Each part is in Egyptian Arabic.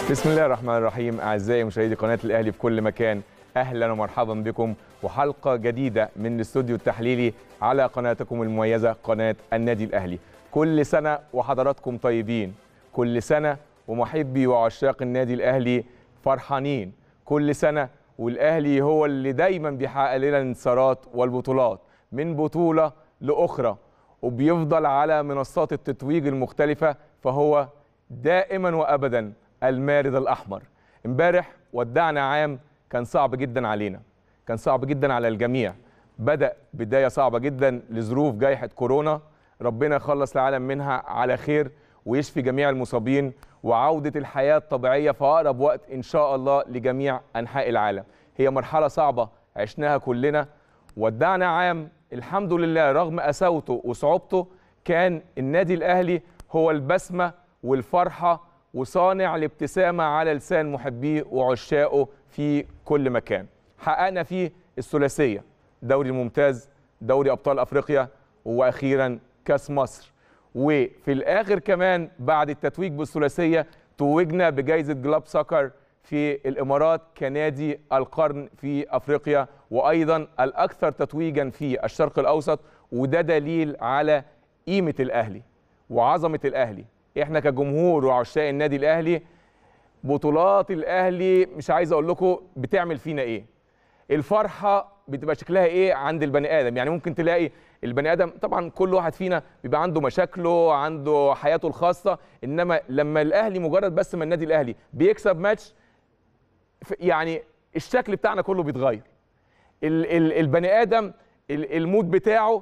بسم الله الرحمن الرحيم اعزائي مشاهدي قناه الاهلي في كل مكان اهلا ومرحبا بكم وحلقه جديده من الاستوديو التحليلي على قناتكم المميزه قناه النادي الاهلي كل سنه وحضراتكم طيبين كل سنه ومحبي وعشاق النادي الاهلي فرحانين كل سنه والاهلي هو اللي دايما بيحقق لنا الانتصارات والبطولات من بطوله لاخرى وبيفضل على منصات التتويج المختلفه فهو دائما وابدا المارد الاحمر امبارح ودعنا عام كان صعب جدا علينا كان صعب جدا على الجميع بدا بدايه صعبه جدا لظروف جائحه كورونا ربنا يخلص العالم منها على خير ويشفي جميع المصابين وعوده الحياه الطبيعيه في اقرب وقت ان شاء الله لجميع انحاء العالم هي مرحله صعبه عشناها كلنا ودعنا عام الحمد لله رغم قساوته وصعوبته كان النادي الاهلي هو البسمه والفرحه وصانع الابتسامه على لسان محبيه وعشاقه في كل مكان. حققنا فيه الثلاثيه دوري الممتاز، دوري ابطال افريقيا واخيرا كاس مصر. وفي الاخر كمان بعد التتويج بالثلاثيه توجنا بجائزه جلاب سكر في الامارات كنادي القرن في افريقيا وايضا الاكثر تتويجا في الشرق الاوسط وده دليل على قيمه الاهلي وعظمه الاهلي احنا كجمهور وعشاق النادي الاهلي بطولات الاهلي مش عايز اقول لكم بتعمل فينا ايه الفرحه بتبقى شكلها ايه عند البني ادم يعني ممكن تلاقي البني ادم طبعا كل واحد فينا بيبقى عنده مشاكله عنده حياته الخاصه انما لما الاهلي مجرد بس ما النادي الاهلي بيكسب ماتش يعني الشكل بتاعنا كله بيتغير ال ال البني ادم المود بتاعه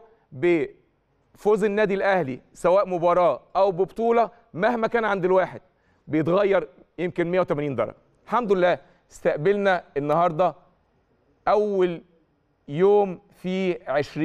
بفوز النادي الاهلي سواء مباراه او ببطوله مهما كان عند الواحد بيتغير يمكن 180 درجه الحمد لله استقبلنا النهارده اول يوم في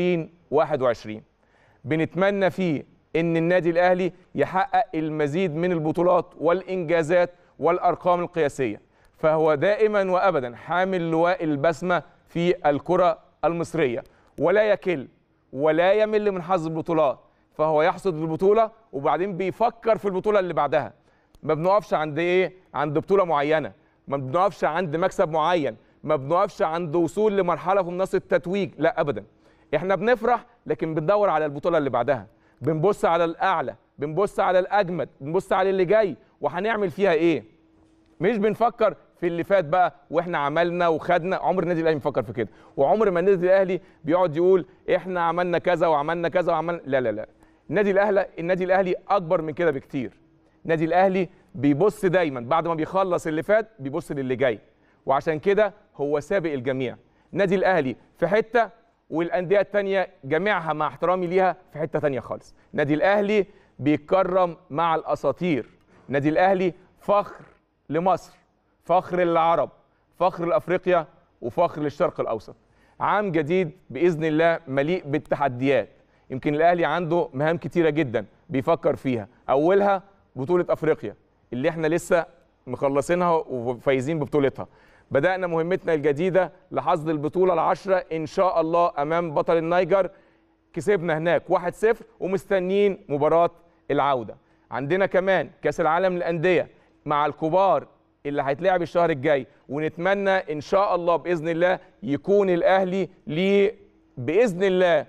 2021 بنتمنى فيه ان النادي الاهلي يحقق المزيد من البطولات والانجازات والارقام القياسيه فهو دائما وابدا حامل لواء البسمه في الكره المصريه ولا يكل ولا يمل من حظ البطولات فهو يحصد البطوله وبعدين بيفكر في البطوله اللي بعدها ما بنقفش عند ايه عند بطوله معينه ما بنقفش عند مكسب معين ما بنقفش عند وصول لمرحله في منصه التتويج لا ابدا احنا بنفرح لكن بندور على البطوله اللي بعدها بنبص على الاعلى بنبص على الاجمد بنبص على اللي جاي وهنعمل فيها ايه مش بنفكر في اللي فات بقى واحنا عملنا وخدنا عمر النادي الاهلي بيفكر في كده وعمر ما النادي الاهلي بيقعد يقول احنا عملنا كذا وعملنا كذا وعملنا لا لا لا النادي الاهلي النادي الاهلي اكبر من كده بكتير النادي الاهلي بيبص دايما بعد ما بيخلص اللي فات بيبص للي جاي وعشان كده هو سابق الجميع النادي الاهلي في حته والانديه الثانيه جميعها مع احترامي ليها في حته ثانيه خالص النادي الاهلي بيتكرم مع الاساطير النادي الاهلي فخر لمصر فخر للعرب فخر لافريقيا وفخر للشرق الاوسط عام جديد باذن الله مليء بالتحديات يمكن الاهلي عنده مهام كتيره جدا بيفكر فيها اولها بطوله افريقيا اللي احنا لسه مخلصينها وفايزين ببطولتها بدانا مهمتنا الجديده لحصد البطوله العشره ان شاء الله امام بطل النيجر كسبنا هناك 1-0 ومستنيين مباراه العوده عندنا كمان كاس العالم للانديه مع الكبار اللي هيتلعب الشهر الجاي ونتمنى ان شاء الله باذن الله يكون الاهلي ليه باذن الله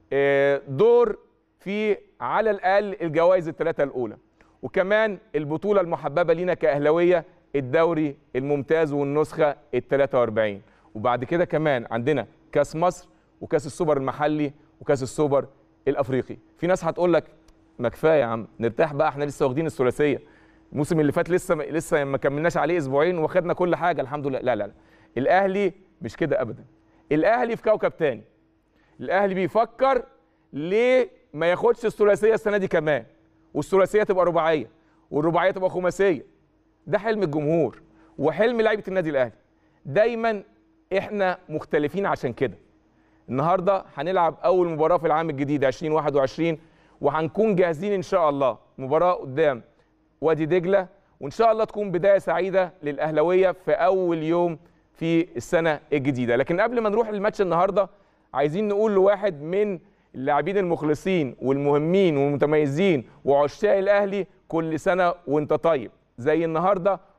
دور في على الاقل الجوائز الثلاثه الاولى وكمان البطوله المحببه لينا كاهلاويه الدوري الممتاز والنسخه ال 43 وبعد كده كمان عندنا كاس مصر وكاس السوبر المحلي وكاس السوبر الافريقي في ناس هتقول لك ما كفايه يا عم نرتاح بقى احنا لسه واخدين الثلاثيه الموسم اللي فات لسه لسه ما كملناش عليه اسبوعين واخدنا كل حاجه الحمد لله لا لا لا الاهلي مش كده ابدا الاهلي في كوكب تاني الاهلي بيفكر ليه ما ياخدش الثلاثيه السنه دي كمان والثلاثيه تبقى رباعيه والرباعيه تبقى خماسيه ده حلم الجمهور وحلم لعيبه النادي الاهلي دايما احنا مختلفين عشان كده النهارده هنلعب اول مباراه في العام الجديد 2021 وهنكون جاهزين ان شاء الله مباراه قدام وادي دجله وان شاء الله تكون بدايه سعيده للاهلاويه في اول يوم في السنه الجديده لكن قبل ما نروح للماتش النهارده عايزين نقول لواحد من اللاعبين المخلصين والمهمين والمتميزين وعشاق الاهلي كل سنه وانت طيب زي النهارده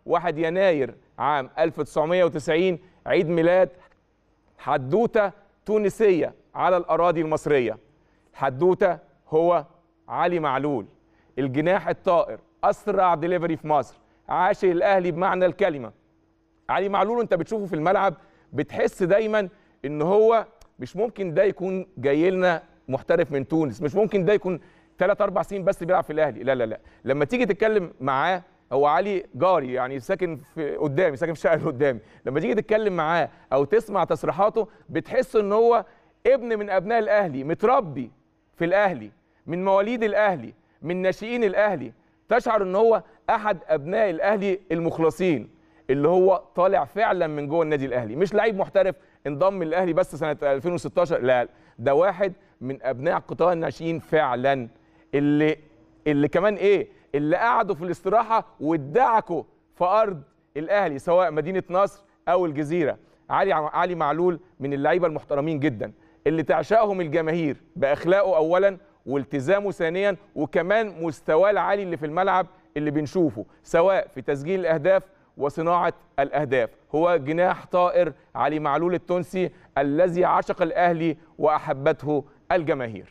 1 يناير عام 1990 عيد ميلاد حدوته تونسيه على الاراضي المصريه حدوته هو علي معلول الجناح الطائر اسرع ديليفري في مصر عاشق الاهلي بمعنى الكلمه علي معلول انت بتشوفه في الملعب بتحس دايما ان هو مش ممكن ده يكون جاي لنا محترف من تونس مش ممكن ده يكون ثلاث اربع سنين بس بيلعب في الاهلي لا لا لا لما تيجي تتكلم معاه هو علي جاري يعني ساكن في قدامي ساكن في الشقه اللي قدامي لما تيجي تتكلم معاه او تسمع تصريحاته بتحس ان هو ابن من ابناء الاهلي متربي في الاهلي من مواليد الاهلي من ناشئين الاهلي تشعر ان هو احد ابناء الاهلي المخلصين اللي هو طالع فعلا من جوه النادي الاهلي مش لعيب محترف انضم للاهلي بس سنه 2016 لا ده واحد من ابناء قطاع الناشئين فعلا اللي اللي كمان ايه اللي قعدوا في الاستراحه وادعكوا في ارض الاهلي سواء مدينه نصر او الجزيره علي علي معلول من اللعيبه المحترمين جدا اللي تعشقهم الجماهير باخلاقه اولا والتزامه ثانيا وكمان مستواه العالي اللي في الملعب اللي بنشوفه سواء في تسجيل الاهداف وصناعه الاهداف هو جناح طائر علي معلول التونسي الذي عشق الاهلي واحبته الجماهير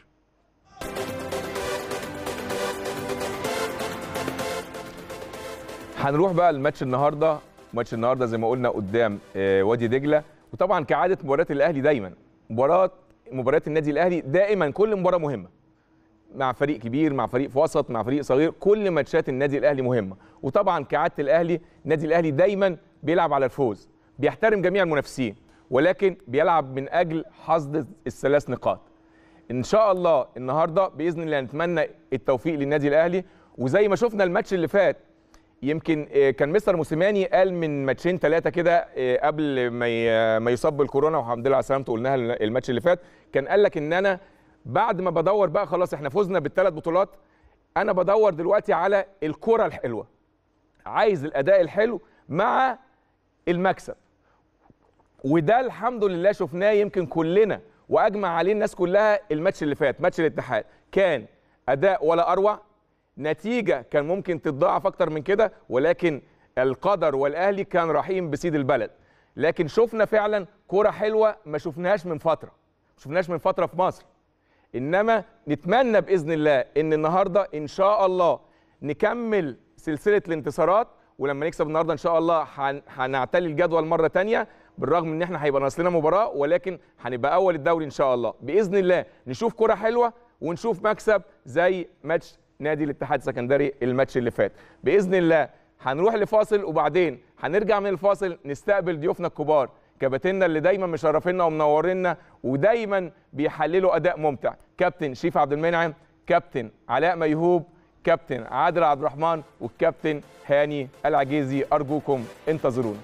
هنروح بقى الماتش النهارده ماتش النهارده زي ما قلنا قدام آه، وادي دجله وطبعا كعاده مباريات الاهلي دايما مباراه مباريات النادي الاهلي دائما كل مباراه مهمه مع فريق كبير مع فريق في وسط مع فريق صغير كل ماتشات النادي الاهلي مهمه وطبعا كعاده الاهلي النادي الاهلي دايما بيلعب على الفوز بيحترم جميع المنافسين ولكن بيلعب من اجل حصد الثلاث نقاط ان شاء الله النهارده باذن الله نتمنى التوفيق للنادي الاهلي وزي ما شفنا الماتش اللي فات يمكن آه، كان مستر موسيماني قال من ماتشين ثلاثه كده آه، قبل ما ي- ما يصاب بالكورونا والحمد لله على سلامته قلناها الماتش اللي فات كان قال لك ان انا بعد ما بدور بقى خلاص احنا فزنا بالثلاث بطولات انا بدور دلوقتي على الكره الحلوه عايز الاداء الحلو مع المكسب وده الحمد لله شفناه يمكن كلنا واجمع عليه الناس كلها الماتش اللي فات ماتش الاتحاد كان اداء ولا اروع نتيجه كان ممكن تتضاعف اكتر من كده ولكن القدر والاهلي كان رحيم بسيد البلد لكن شفنا فعلا كرة حلوه ما شفناهاش من فتره ما شفناهاش من فتره في مصر انما نتمنى باذن الله ان النهارده ان شاء الله نكمل سلسله الانتصارات ولما نكسب النهارده ان شاء الله هن- هنعتلي الجدول مره تانية بالرغم ان احنا هيبقى ناقص لنا مباراه ولكن هنبقى اول الدوري ان شاء الله باذن الله نشوف كره حلوه ونشوف مكسب زي ماتش نادي الاتحاد السكندري الماتش اللي فات باذن الله هنروح لفاصل وبعدين هنرجع من الفاصل نستقبل ضيوفنا الكبار كباتننا اللي دايما مشرفينا ومنورينا ودايما بيحللوا اداء ممتع كابتن شيف عبد المنعم كابتن علاء ميهوب كابتن عادل عبد الرحمن والكابتن هاني العجيزي ارجوكم انتظرونا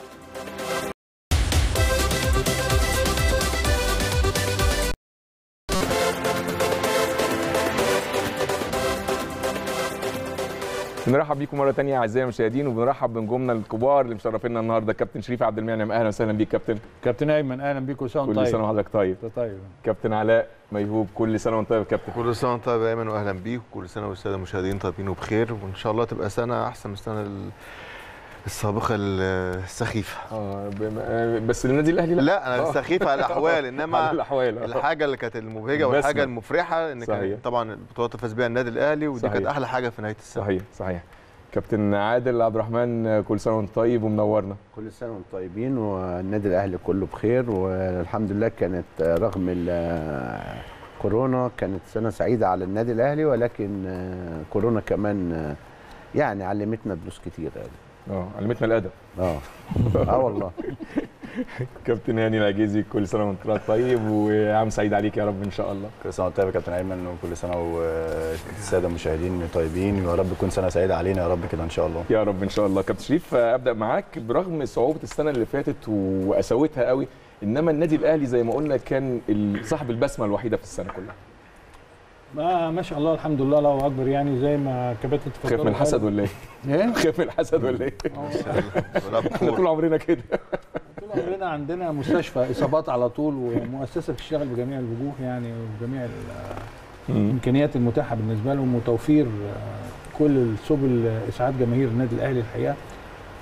بنرحب بيكم مره تانية اعزائي المشاهدين وبنرحب بنجومنا الكبار اللي مشرفينا النهارده كابتن شريف عبد المنعم اهلا وسهلا بيك كابتن كابتن ايمن اهلا بيك وسام كل طيب سنه وحضرتك طيب أنت طيب كابتن علاء ميهوب كل سنه وانت طيب يا كابتن كل سنه وانت طيب يا ايمن واهلا بيك وكل سنه والساده المشاهدين طيبين وبخير وان شاء الله تبقى سنه احسن من السنه ال- السابقه ال- السخيفه اه بم- آه، بس النادي الاهلي لا لا انا آه. السخيفه على الاحوال على انما الاحوال آه. الحاجه اللي كانت المبهجه بسمة. والحاجه المفرحه ان صحيح. كانت طبعا البطولات اللي فاز بيها النادي الاهلي ودي صحيح. كانت احلى حاجه في نهايه السنه صحيح صحيح كابتن عادل عبد الرحمن آه، كل سنه وانت طيب ومنورنا كل سنه وانتم طيبين والنادي الاهلي كله بخير والحمد لله كانت رغم ال- كورونا كانت سنه سعيده على النادي الاهلي ولكن كورونا كمان يعني علمتنا دروس كتير يعني. اه علمتنا الادب اه اه والله كابتن هاني العجيزي كل سنه وانت طيب وعام سعيد عليك يا رب ان شاء الله كل سنه وانت طيب يا كابتن ايمن وكل سنه والساده المشاهدين طيبين ويا رب تكون سنه سعيده علينا يا رب كده ان شاء الله يا رب ان شاء الله كابتن شريف آه، ابدا معاك برغم صعوبه السنه اللي فاتت وقساوتها قوي انما النادي الاهلي زي ما قلنا كان ال- صاحب البسمه الوحيده في السنه كلها ما ما شاء الله الحمد لله الله اكبر يعني زي ما كباتن خايف من الحسد ولا ايه؟ ايه خايف من الحسد ولا ايه؟ ولا احنا بخور. طول عمرنا كده طول عمرنا عندنا مستشفى اصابات على طول ومؤسسه بتشتغل بجميع الوجوه يعني وجميع الامكانيات المتاحه بالنسبه لهم وتوفير آه، كل سبل اسعاد جماهير النادي الاهلي الحقيقه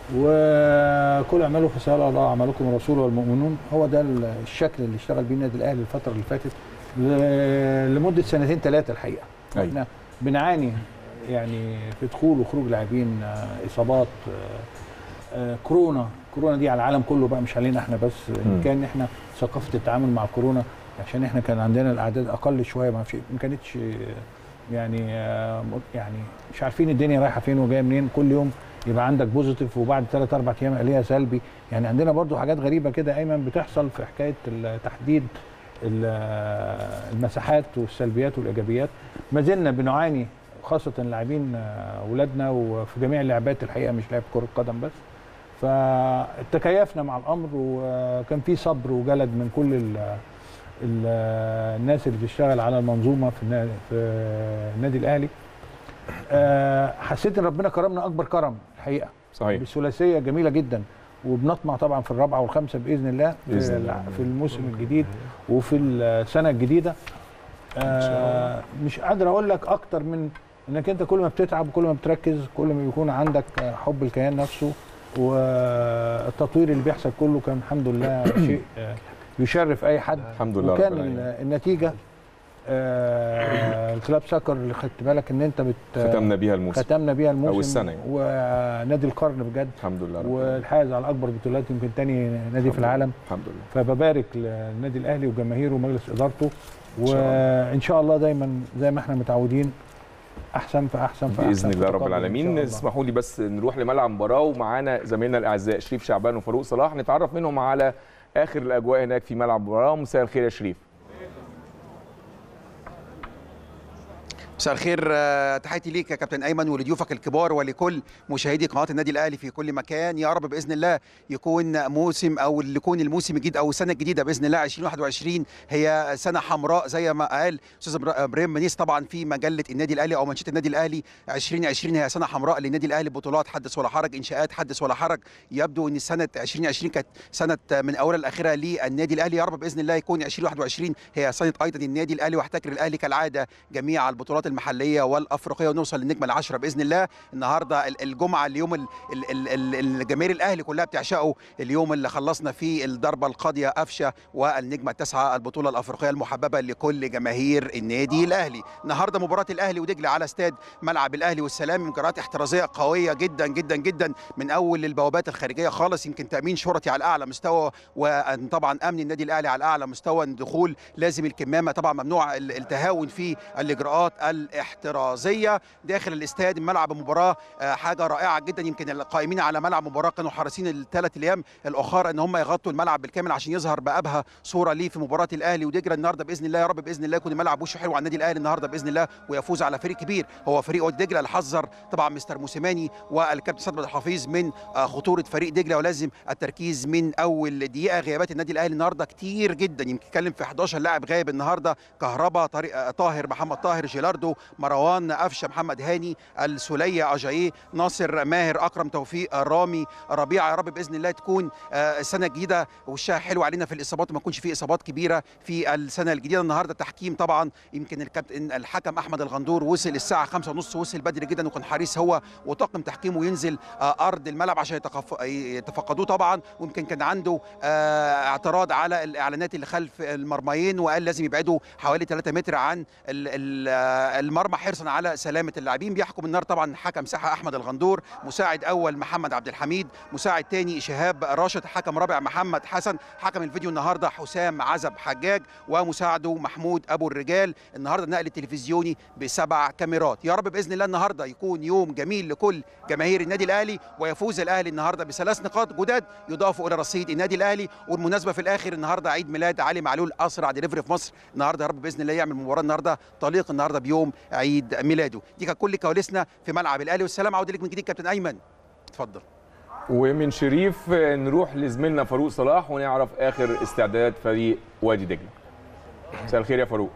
وكل اعملوا فسال الله اعمالكم الرسول والمؤمنون هو ده الشكل اللي اشتغل بيه النادي الاهلي الفتره اللي فاتت ل- لمده سنتين ثلاثه الحقيقه أيوة. احنا بنعاني يعني في دخول وخروج لاعبين آه، اصابات آه، آه، كورونا كورونا دي على العالم كله بقى مش علينا احنا بس ان كان احنا ثقافه التعامل مع كورونا عشان احنا كان عندنا الاعداد اقل شويه ما في ما كانتش آه، يعني آه، م- يعني مش عارفين الدنيا رايحه فين وجايه منين كل يوم يبقى عندك بوزيتيف وبعد ثلاث اربع ايام عليها سلبي يعني عندنا برضو حاجات غريبه كده ايمن بتحصل في حكايه تحديد ال- المساحات والسلبيات والايجابيات ما زلنا بنعاني خاصه لاعبين آه، اولادنا وفي جميع اللعبات الحقيقه مش لعب كره قدم بس فتكيفنا مع الامر وكان في صبر وجلد من كل ال ال الناس اللي بتشتغل على المنظومه في النا- في النادي الاهلي آه، حسيت ان ربنا كرمنا اكبر كرم الحقيقه صحيح بثلاثيه جميله جدا وبنطمع طبعا في الرابعه والخامسه باذن الله في, بإذن الله. الع- في الموسم الجديد وفي السنه الجديده آه مش قادر اقول لك اكتر من انك انت كل ما بتتعب وكل ما بتركز كل ما بيكون عندك آه، حب الكيان نفسه والتطوير اللي بيحصل كله كان الحمد لله شيء آه، يشرف اي حد الحمد لله رب وكان العالمين. ال- النتيجه آه الكلاب سكر اللي خدت بالك ان انت بت ختمنا بيها الموسم ختمنا بيها الموسم السنة يعني. ونادي القرن بجد الحمد لله رب العالمين. والحائز على اكبر بطولات يمكن تاني نادي الحمد في العالم الحمد لله فببارك للنادي الاهلي وجماهيره ومجلس ادارته إن شاء الله. وان شاء الله دايما زي ما احنا متعودين احسن فاحسن فاحسن باذن الله رب فتقدم إن العالمين شاء الله. اسمحوا لي بس نروح لملعب المباراه ومعانا زميلنا الاعزاء شريف شعبان وفاروق صلاح نتعرف منهم على اخر الاجواء هناك في ملعب المباراه مساء الخير يا شريف مساء الخير آه، تحياتي ليك يا كابتن ايمن ولضيوفك الكبار ولكل مشاهدي قناه النادي الاهلي في كل مكان يا رب باذن الله يكون موسم او اللي يكون الموسم الجديد او السنه الجديده باذن الله 2021 هي سنه حمراء زي ما قال استاذ إبرا- ابراهيم منيس طبعا في مجله النادي الاهلي او منشاه النادي الاهلي 2020 هي سنه حمراء للنادي الاهلي بطولات حدث ولا حرج انشاءات حدث ولا حرج يبدو ان سنه 2020 كانت سنه من اولها لاخرها للنادي الاهلي يا رب باذن الله يكون 2021 هي سنه ايضا النادي الاهلي واحتكر الاهلي كالعاده جميع البطولات المحليه والافريقيه ونوصل للنجمه العشره باذن الله النهارده ال- الجمعه اليوم ال- ال- ال- ال- الجماهير الاهلي كلها بتعشقه اليوم اللي خلصنا فيه الضربه القاضيه قفشه والنجمه التاسعه البطوله الافريقيه المحببه لكل جماهير النادي الاهلي النهارده مباراه الاهلي ودجله على استاد ملعب الاهلي والسلام مجريات احترازيه قويه جدا جدا جدا من اول البوابات الخارجيه خالص يمكن تامين شرطي على اعلى مستوى وطبعا امن النادي الاهلي على اعلى مستوى الدخول لازم الكمامه طبعا ممنوع ال- التهاون في الاجراءات الاحترازيه داخل الاستاد ملعب المباراه آه، حاجه رائعه جدا يمكن القائمين على ملعب المباراه كانوا حريصين الثلاث ايام الاخر ان هم يغطوا الملعب بالكامل عشان يظهر بابهى صوره ليه في مباراه الاهلي ودجله النهارده باذن الله يا رب باذن الله يكون الملعب وشه حلو على النادي الاهلي النهارده باذن الله ويفوز على فريق كبير هو فريق وادي دجله اللي حذر طبعا مستر موسيماني والكابتن سيد عبد الحفيظ من آه، خطوره فريق دجله ولازم التركيز من اول دقيقه غيابات النادي الاهلي النهارده كتير جدا يمكن اتكلم في 11 لاعب غايب النهارده كهربا طارق آه، طاهر محمد طاهر جيلاردو مروان قفشه محمد هاني السوليه اجاييه ناصر ماهر اكرم توفيق رامي ربيعه يا رب باذن الله تكون آه، السنه الجديده وشها حلو علينا في الاصابات وما يكونش في اصابات كبيره في السنه الجديده النهارده التحكيم طبعا يمكن الكابتن الحكم احمد الغندور وصل الساعه 5:30 وصل بدري جدا وكان حريص هو وطاقم تحكيمه ينزل آه، ارض الملعب عشان يتقف- يتفقدوه طبعا ويمكن كان عنده آه، اعتراض على الاعلانات اللي خلف المرميين وقال لازم يبعدوا حوالي 3 متر عن ال- ال- آه، المرمى حرصا على سلامه اللاعبين بيحكم النار طبعا حكم ساحه احمد الغندور مساعد اول محمد عبد الحميد مساعد تاني شهاب راشد حكم رابع محمد حسن حكم الفيديو النهارده حسام عزب حجاج ومساعده محمود ابو الرجال النهارده النقل التلفزيوني بسبع كاميرات يا رب باذن الله النهارده يكون يوم جميل لكل جماهير النادي الاهلي ويفوز الاهلي النهارده بثلاث نقاط جداد يضافوا الى رصيد النادي الاهلي والمناسبه في الاخر النهارده عيد ميلاد علي معلول اسرع دليفري في مصر النهارده يا رب باذن الله يعمل مباراه النهارده طليق النهارده بيوم عيد ميلاده دي كانت كل كواليسنا في ملعب الاهلي والسلام عوده لك من جديد كابتن ايمن اتفضل ومن شريف نروح لزميلنا فاروق صلاح ونعرف اخر استعدادات فريق وادي دجله مساء الخير يا فاروق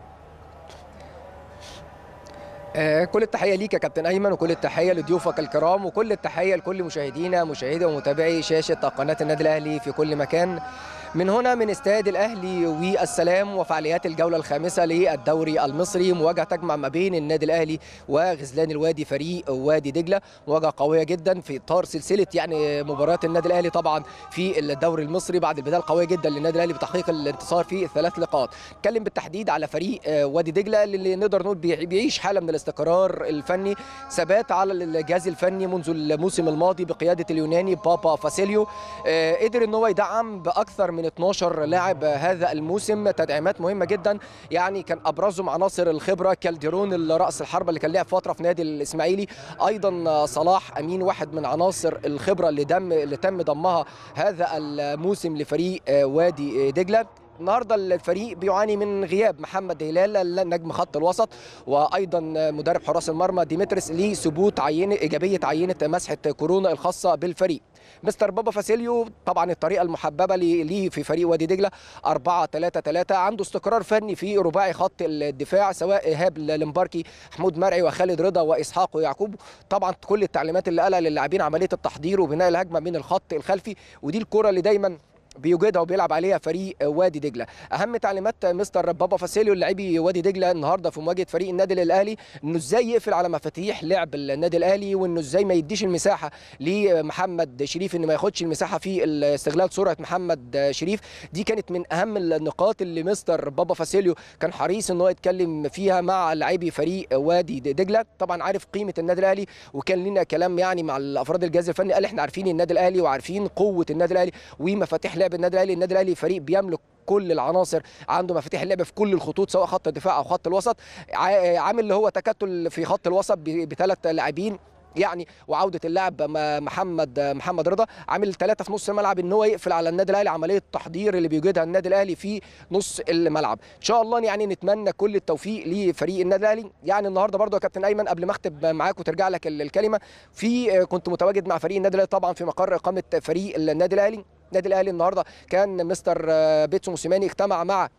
آه، كل التحيه ليك يا كابتن ايمن وكل التحيه لضيوفك الكرام وكل التحيه لكل مشاهدينا مشاهدي ومتابعي شاشه قناه النادي الاهلي في كل مكان من هنا من استاد الاهلي والسلام وفعاليات الجوله الخامسه للدوري المصري مواجهه تجمع ما بين النادي الاهلي وغزلان الوادي فريق وادي دجله مواجهه قويه جدا في اطار سلسله يعني مباريات النادي الاهلي طبعا في الدوري المصري بعد البدايه القويه جدا للنادي الاهلي بتحقيق الانتصار في الثلاث نقاط نتكلم بالتحديد على فريق وادي دجله اللي نقدر نقول بيعيش حاله من الاستقرار الفني ثبات على الجهاز الفني منذ الموسم الماضي بقياده اليوناني بابا فاسيليو قدر ان هو يدعم باكثر من 12 لاعب هذا الموسم تدعيمات مهمه جدا يعني كان ابرزهم عناصر الخبره كالديرون راس الحربه اللي كان لعب فتره في نادي الاسماعيلي ايضا صلاح امين واحد من عناصر الخبره اللي دم اللي تم ضمها هذا الموسم لفريق وادي دجله النهارده الفريق بيعاني من غياب محمد هلال نجم خط الوسط وايضا مدرب حراس المرمى ديمتريس لثبوت عينه ايجابيه عينه مسحه كورونا الخاصه بالفريق مستر بابا فاسيليو طبعا الطريقه المحببه ليه في فريق وادي دجله 4 3 3 عنده استقرار فني في رباعي خط الدفاع سواء ايهاب المباركي محمود مرعي وخالد رضا واسحاق ويعقوب طبعا كل التعليمات اللي قالها للاعبين عمليه التحضير وبناء الهجمه من الخط الخلفي ودي الكره اللي دايما بيوجدها وبيلعب عليها فريق وادي دجله اهم تعليمات مستر بابا فاسيليو لاعبي وادي دجله النهارده في مواجهه فريق النادي الاهلي انه ازاي يقفل على مفاتيح لعب النادي الاهلي وانه ازاي ما يديش المساحه لمحمد شريف ان ما ياخدش المساحه في استغلال سرعه محمد شريف دي كانت من اهم النقاط اللي مستر بابا فاسيليو كان حريص ان هو يتكلم فيها مع لاعبي فريق وادي دجله طبعا عارف قيمه النادي الاهلي وكان لنا كلام يعني مع الافراد الجهاز الفني قال احنا عارفين النادي الاهلي وعارفين قوه النادي الاهلي ومفاتيح لعب النادي الاهلي النادي الاهلي فريق بيملك كل العناصر عنده مفاتيح اللعب في كل الخطوط سواء خط الدفاع او خط الوسط عامل اللي هو تكتل في خط الوسط بثلاث لاعبين يعني وعوده اللاعب محمد محمد رضا عامل ثلاثه في نص الملعب ان هو يقفل على النادي الاهلي عمليه التحضير اللي بيوجدها النادي الاهلي في نص الملعب ان شاء الله يعني نتمنى كل التوفيق لفريق النادي الاهلي يعني النهارده برضو يا كابتن ايمن قبل ما اختم معاك وترجع لك الكلمه في كنت متواجد مع فريق النادي الاهلي طبعا في مقر اقامه فريق النادي الاهلي النادي الاهلي النهارده كان مستر بيتسو موسيماني اجتمع مع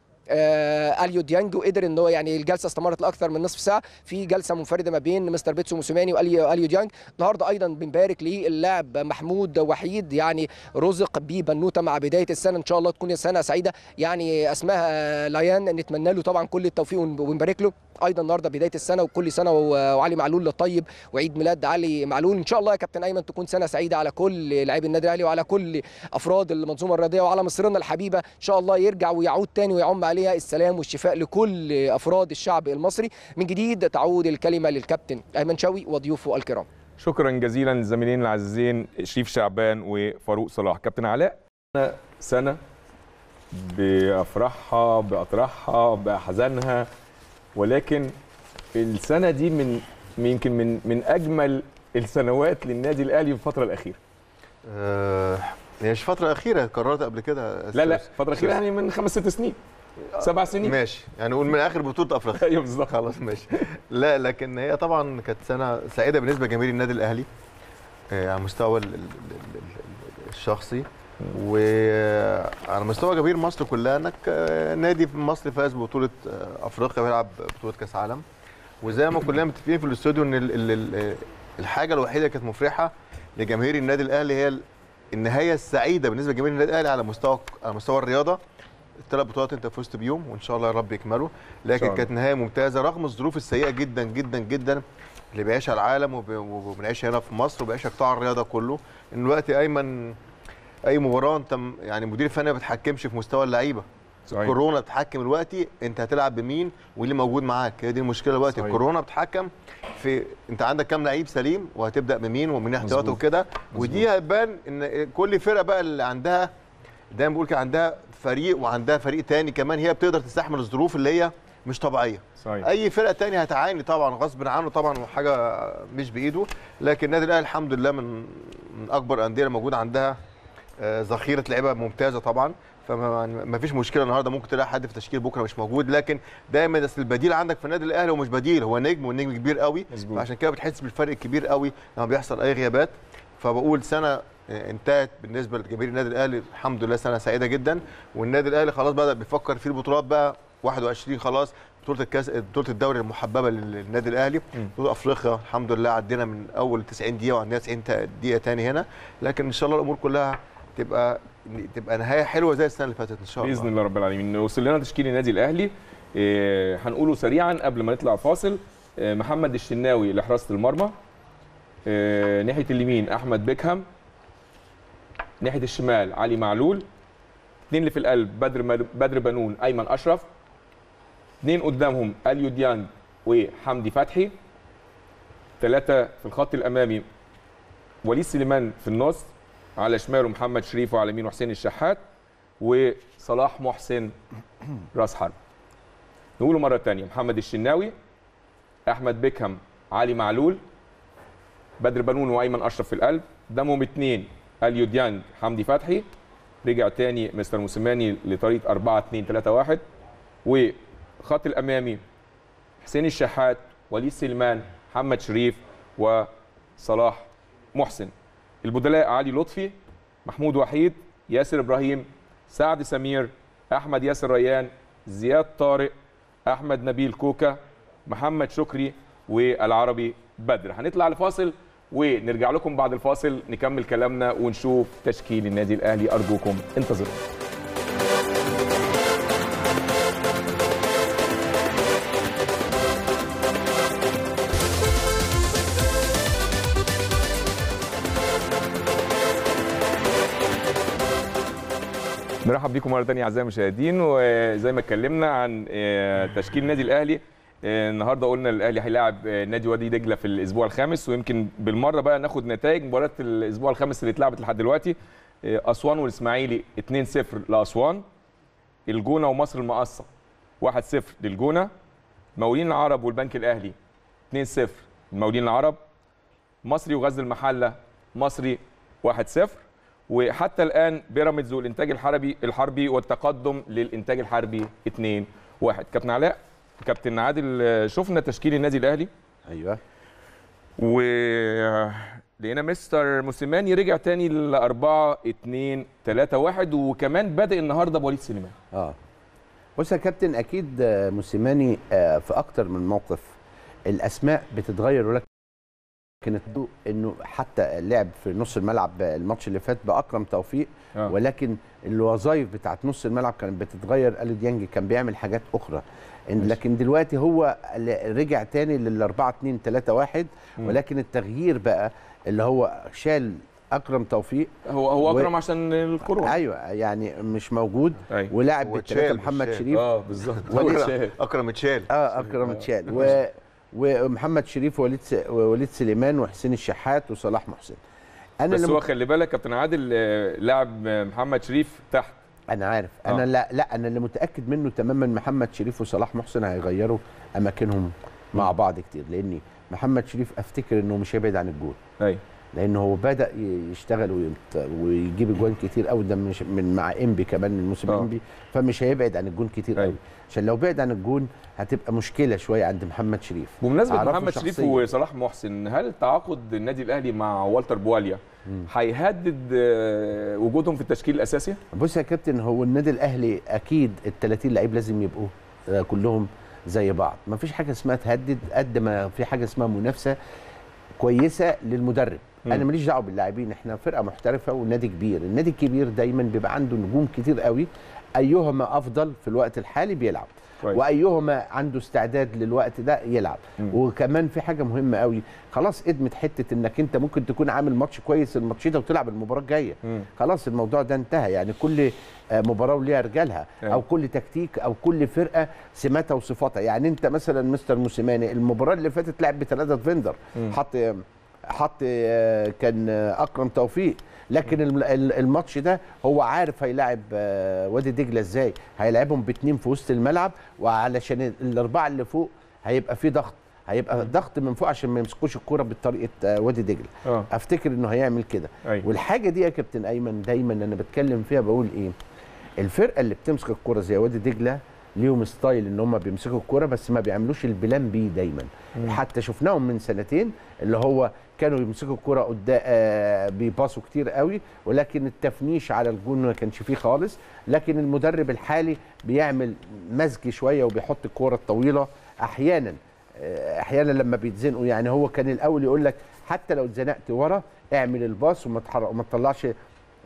آه اليو ديانج وقدر ان هو يعني الجلسه استمرت لاكثر من نصف ساعه في جلسه منفرده ما بين مستر بيتسو موسيماني واليو اليو ديانج النهارده ايضا بنبارك للاعب محمود وحيد يعني رزق ببنوته مع بدايه السنه ان شاء الله تكون سنه سعيده يعني اسمها ليان نتمنى له طبعا كل التوفيق ونبارك له ايضا النهارده بدايه السنه وكل سنه وعلي معلول طيب وعيد ميلاد علي معلول ان شاء الله يا كابتن ايمن تكون سنه سعيده على كل لاعبي النادي الاهلي وعلى كل افراد المنظومه الرياضيه وعلى مصرنا الحبيبه ان شاء الله يرجع ويعود تاني ويعم عليها السلام والشفاء لكل افراد الشعب المصري من جديد تعود الكلمه للكابتن ايمن شوقي وضيوفه الكرام شكرا جزيلا للزميلين العزيزين شريف شعبان وفاروق صلاح كابتن علاء سنه بافراحها باطرحها باحزانها ولكن السنه دي من يمكن من من اجمل السنوات للنادي الاهلي في الفتره الاخيره آه هي مش فتره اخيره قررت قبل كده لا لا فتره اخيره يعني من خمس ست سنين سبع سنين ماشي يعني نقول من اخر بطوله افريقيا ايوه بالظبط خلاص ماشي لا لكن هي طبعا كانت سنه سعيده بالنسبه لجماهير النادي الاهلي آه على المستوى الشخصي وعلى مستوى جماهير مصر كلها انك نادي في مصر فاز ببطوله افريقيا بيلعب بطوله كاس عالم وزي ما كلنا متفقين في الاستوديو ان الحاجه الوحيده اللي كانت مفرحه لجماهير النادي الاهلي هي النهايه السعيده بالنسبه لجماهير النادي الاهلي على مستوى على مستوى الرياضه الثلاث بطولات انت فزت بيهم وان شاء الله يا رب يكملوا لكن كانت نهايه ممتازه رغم الظروف السيئه جدا جدا جدا اللي بيعيشها العالم وبنعيشها هنا في مصر وبيعيشها قطاع الرياضه كله ان دلوقتي ايمن اي مباراه انت يعني مدير الفني ما بتحكمش في مستوى اللعيبه صحيح. كورونا بتحكم دلوقتي انت هتلعب بمين واللي موجود معاك هي دي المشكله دلوقتي الكورونا بتحكم في انت عندك كام لعيب سليم وهتبدا بمين ومين احتياطي وكده ودي هتبان ان كل فرقه بقى اللي عندها دايما بقول كده عندها فريق وعندها فريق تاني كمان هي بتقدر تستحمل الظروف اللي هي مش طبيعيه صحيح. اي فرقه تانية هتعاني طبعا غصب عنه طبعا حاجه مش بايده لكن النادي الاهلي الحمد لله من من اكبر انديه الموجوده عندها ذخيره لعيبه ممتازه طبعا فما فيش مشكله النهارده ممكن تلاقي حد في تشكيل بكره مش موجود لكن دايما اصل البديل عندك في النادي الاهلي هو مش بديل هو نجم والنجم كبير قوي عشان كده بتحس بالفرق الكبير قوي لما بيحصل اي غيابات فبقول سنه انتهت بالنسبه لجماهير النادي الاهلي الحمد لله سنه سعيده جدا والنادي الاهلي خلاص بدا بيفكر في البطولات بقى 21 خلاص بطوله الكاس بطوله الدوري المحببه للنادي الاهلي بطوله افريقيا الحمد لله عدينا من اول 90 دقيقه وعندنا 90 دقيقه تاني هنا لكن ان شاء الله الامور كلها تبقى تبقى نهايه حلوه زي السنه اللي فاتت ان شاء الله باذن الله رب العالمين وصل لنا تشكيل النادي الاهلي إيه، هنقوله سريعا قبل ما نطلع فاصل إيه، محمد الشناوي لحراسه المرمى إيه، ناحيه اليمين احمد بيكهام ناحيه الشمال علي معلول اثنين اللي في القلب بدر مر- بدر بنون ايمن اشرف اثنين قدامهم اليو ديانج وحمدي فتحي ثلاثه في الخط الامامي وليد سليمان في النص على شماله محمد شريف وعلى يمينه حسين الشحات وصلاح محسن راس حرب نقوله مره ثانيه محمد الشناوي احمد بيكهام علي معلول بدر بنون وايمن اشرف في القلب قدامهم اثنين اليو ديانج حمدي فتحي رجع تاني مستر موسيماني لطريقه 4 2 3 1 وخط الامامي حسين الشحات وليد سليمان محمد شريف وصلاح محسن البدلاء علي لطفي محمود وحيد ياسر ابراهيم سعد سمير احمد ياسر ريان زياد طارق احمد نبيل كوكا محمد شكري والعربي بدر هنطلع لفاصل ونرجع لكم بعد الفاصل نكمل كلامنا ونشوف تشكيل النادي الاهلي ارجوكم انتظروا نرحب بيكم مره ثانيه اعزائي المشاهدين وزي ما اتكلمنا عن آه، تشكيل النادي الاهلي آه، النهارده قلنا الاهلي هيلاعب آه، نادي وادي دجله في الاسبوع الخامس ويمكن بالمره بقى ناخد نتائج مباراه الاسبوع الخامس اللي اتلعبت لحد دلوقتي آه، اسوان والاسماعيلي 2-0 لاسوان الجونه ومصر المقصه 1-0 للجونه مقاولين العرب والبنك الاهلي 2-0 المقاولين العرب مصري وغزل المحله مصري 1-0 وحتى الان بيراميدز والانتاج الحربي الحربي والتقدم للانتاج الحربي 2 1 كابتن علاء كابتن عادل آه، شفنا تشكيل النادي الاهلي ايوه و لقينا مستر موسيماني رجع تاني ل 4 2 3 1 وكمان بادئ النهارده بوليد سليمان اه بص يا كابتن اكيد آه، موسيماني آه، في اكتر من موقف الاسماء بتتغير ولكن كانت انه حتى لعب في نص الملعب الماتش اللي فات باكرم توفيق آه. ولكن الوظائف بتاعت نص الملعب كانت بتتغير اليو ديانج كان بيعمل حاجات اخرى إن- لكن دلوقتي هو ل- رجع تاني لل 4 2 3 1 ولكن التغيير بقى اللي هو شال اكرم توفيق هو هو و- اكرم عشان الكورونا ايوه يعني مش موجود أيوة. ولاعب هو بالثلاثه اتشال، محمد اتشال. شريف اه بالظبط اكرم اكرم اتشال اه اكرم اتشال و... ومحمد شريف ووليد س... ووليد سليمان وحسين الشحات وصلاح محسن انا بس اللي هو مت... خلي بالك كابتن عادل آه، لاعب آه، محمد شريف تحت انا عارف آه. انا لا لا انا اللي متاكد منه تماما محمد شريف وصلاح محسن هيغيروا اماكنهم مع بعض كتير لاني محمد شريف افتكر انه مش هيبعد عن الجول ايوه لان هو بدا ي- يشتغل ويمت... ويجيب اجوان كتير قوي ده مش من مع انبي كمان من موسم آه. انبي فمش هيبعد عن الجون كتير أيوة. قوي عشان لو بعد عن الجون هتبقى مشكله شويه عند محمد شريف بمناسبه أعرفه محمد شريف شخصياً. وصلاح محسن هل تعاقد النادي الاهلي مع والتر بواليا هيهدد آه، وجودهم في التشكيل الاساسي؟ بص يا كابتن هو النادي الاهلي اكيد ال 30 لعيب لازم يبقوا آه، كلهم زي بعض ما فيش حاجه اسمها تهدد قد ما في حاجه اسمها منافسه كويسه للمدرب مم. انا ماليش دعوه باللاعبين احنا فرقه محترفه ونادي كبير النادي الكبير دايما بيبقى عنده نجوم كتير قوي ايهما افضل في الوقت الحالي بيلعب كويس. وايهما عنده استعداد للوقت ده يلعب مم. وكمان في حاجه مهمه قوي خلاص ادمت حته انك انت ممكن تكون عامل ماتش كويس الماتش ده وتلعب المباراه الجايه مم. خلاص الموضوع ده انتهى يعني كل آه، مباراه وليها رجالها أيوة. او كل تكتيك او كل فرقه سماتها وصفاتها يعني انت مثلا مستر موسيماني المباراه اللي فاتت لعب بثلاثه فيندر مم. حط حط آه، كان آه، اكرم توفيق لكن الم- ال- الماتش ده هو عارف هيلاعب آه، وادي دجله ازاي هيلاعبهم باتنين في وسط الملعب وعلشان ال- الاربعه اللي فوق هيبقى في ضغط هيبقى ضغط من فوق عشان ما يمسكوش الكوره بطريقه آه، وادي دجله اه افتكر انه هيعمل كده ايوه والحاجه دي يا كابتن ايمن دايما انا بتكلم فيها بقول ايه الفرقه اللي بتمسك الكوره زي وادي دجله ليهم ستايل ان هم بيمسكوا الكوره بس ما بيعملوش البلان بي دايما مم. حتى شفناهم من سنتين اللي هو كانوا يمسكوا الكوره قدام آه بيباصوا كتير قوي ولكن التفنيش على الجون ما كانش فيه خالص لكن المدرب الحالي بيعمل مزج شويه وبيحط الكوره الطويله احيانا آه، احيانا لما بيتزنقوا يعني هو كان الاول يقول لك حتى لو اتزنقت ورا اعمل الباص وما تحرق وما تطلعش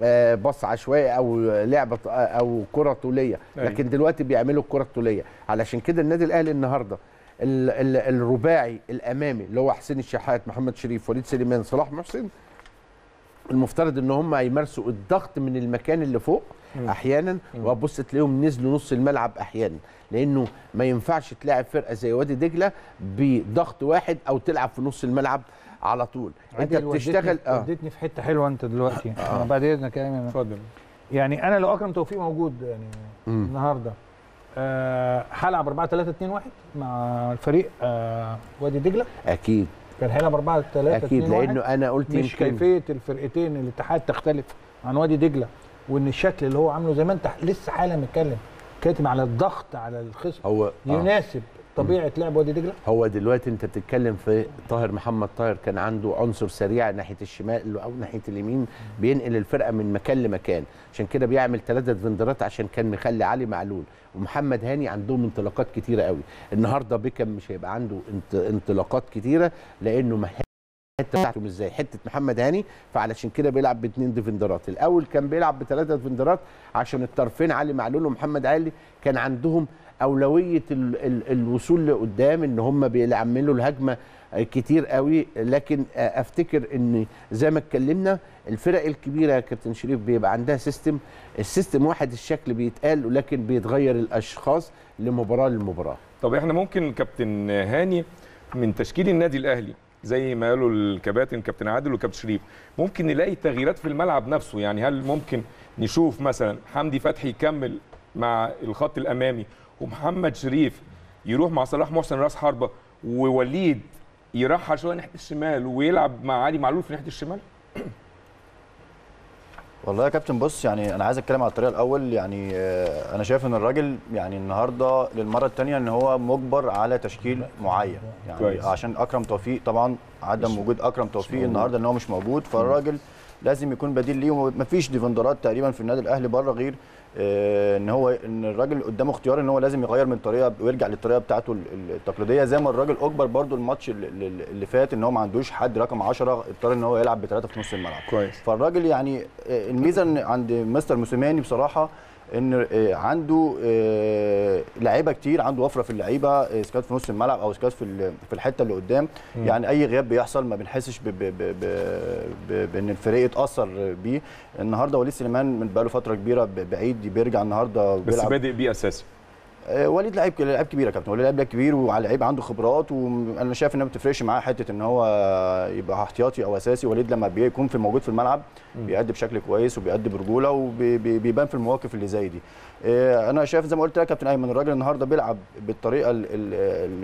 آه، باص عشوائي او لعبه او كره طوليه أيوة. لكن دلوقتي بيعملوا الكره الطوليه علشان كده النادي الاهلي النهارده ال- ال- الرباعي الامامي اللي هو حسين الشحات محمد شريف وليد سليمان صلاح محسن المفترض ان هم يمارسوا الضغط من المكان اللي فوق احيانا وابص تلاقيهم نزلوا نص الملعب احيانا لانه ما ينفعش تلاعب فرقه زي وادي دجله بضغط واحد او تلعب في نص الملعب على طول انت عادل، بتشتغل وديتني, اه وديتني في حته حلوه انت دلوقتي انا بعد اذنك يا ايمن اتفضل يعني انا لو اكرم توفيق موجود يعني مم. النهارده آه هلعب 4 3 2 1 مع الفريق آه وادي دجله اكيد كان هيلعب 4 3 اكيد 2 1 لانه انا قلت مش يمكن كيفيه الفرقتين الاتحاد تختلف عن وادي دجله وان الشكل اللي هو عامله زي ما انت لسه حالا متكلم كاتب على الضغط على الخصم هو آه. يناسب طبيعه لعب وادي دجله هو دلوقتي انت بتتكلم في طاهر محمد طاهر كان عنده عنصر سريع ناحيه الشمال او ناحيه اليمين بينقل الفرقه من مكان لمكان عشان كده بيعمل ثلاثه فندرات عشان كان مخلي علي معلول ومحمد هاني عندهم انطلاقات كتيره قوي النهارده بيكم مش هيبقى عنده انت انطلاقات كتيره لانه مح- الحته بتاعته مش زي حته محمد هاني فعلشان كده بيلعب باثنين ديفندرات الاول كان بيلعب بثلاثه ديفندرات عشان الطرفين علي معلول ومحمد علي كان عندهم اولويه ال ال الوصول لقدام ان هم بيعملوا الهجمه كتير قوي لكن افتكر ان زي ما اتكلمنا الفرق الكبيره يا كابتن شريف بيبقى عندها سيستم السيستم واحد الشكل بيتقال ولكن بيتغير الاشخاص لمباراه لمباراه طب احنا ممكن كابتن هاني من تشكيل النادي الاهلي زي ما قالوا الكباتن كابتن عادل وكابتن شريف ممكن نلاقي تغييرات في الملعب نفسه يعني هل ممكن نشوف مثلا حمدي فتحي يكمل مع الخط الامامي ومحمد شريف يروح مع صلاح محسن راس حربه ووليد يرحل شويه ناحيه الشمال ويلعب مع علي معلول في ناحيه الشمال والله يا كابتن بص يعني انا عايز اتكلم على الطريقه الاول يعني آه، انا شايف ان الراجل يعني النهارده للمره الثانيه ان هو مجبر على تشكيل معين يعني كويس. عشان اكرم توفيق طبعا عدم وجود اكرم توفيق النهارده ان هو مش موجود فالراجل لازم يكون بديل ليه ومفيش ديفندرات تقريبا في النادي الاهلي بره غير آه، ان هو ان الراجل قدامه اختيار ان هو لازم يغير من الطريقه ويرجع للطريقه بتاعته ال- التقليديه زي ما الراجل اجبر برده الماتش اللي- اللي اللي فات ان هو ما عندوش حد رقم 10 اضطر ان هو يلعب بثلاثه في نص الملعب كويس فالراجل يعني آه، الميزه إن عند مستر موسيماني بصراحه ان آه، عنده آه، لعيبه كتير عنده وفره في اللعيبه آه، سكات في نص الملعب او سكات في ال- في الحته اللي قدام يعني اي غياب بيحصل ما بنحسش ب- ب- ب- ب- ب- بان الفريق اتاثر بيه النهارده وليد سليمان من بقاله فتره كبيره ب- بعيد بيرجع النهارده بس بيلعب بادئ بيه اساسي آه، وليد لعيب لعيب كبير يا كابتن وليد لعيب كبير وعلى لعيب عنده خبرات وانا شايف انها ما بتفرقش معاه حته ان هو يبقى احتياطي او اساسي وليد لما بيكون في موجود في الملعب بيأدي بشكل كويس وبيأدي برجوله وبيبان في المواقف اللي زي دي آه، انا شايف زي ما قلت لك يا كابتن ايمن الراجل النهارده بيلعب بالطريقه ال ال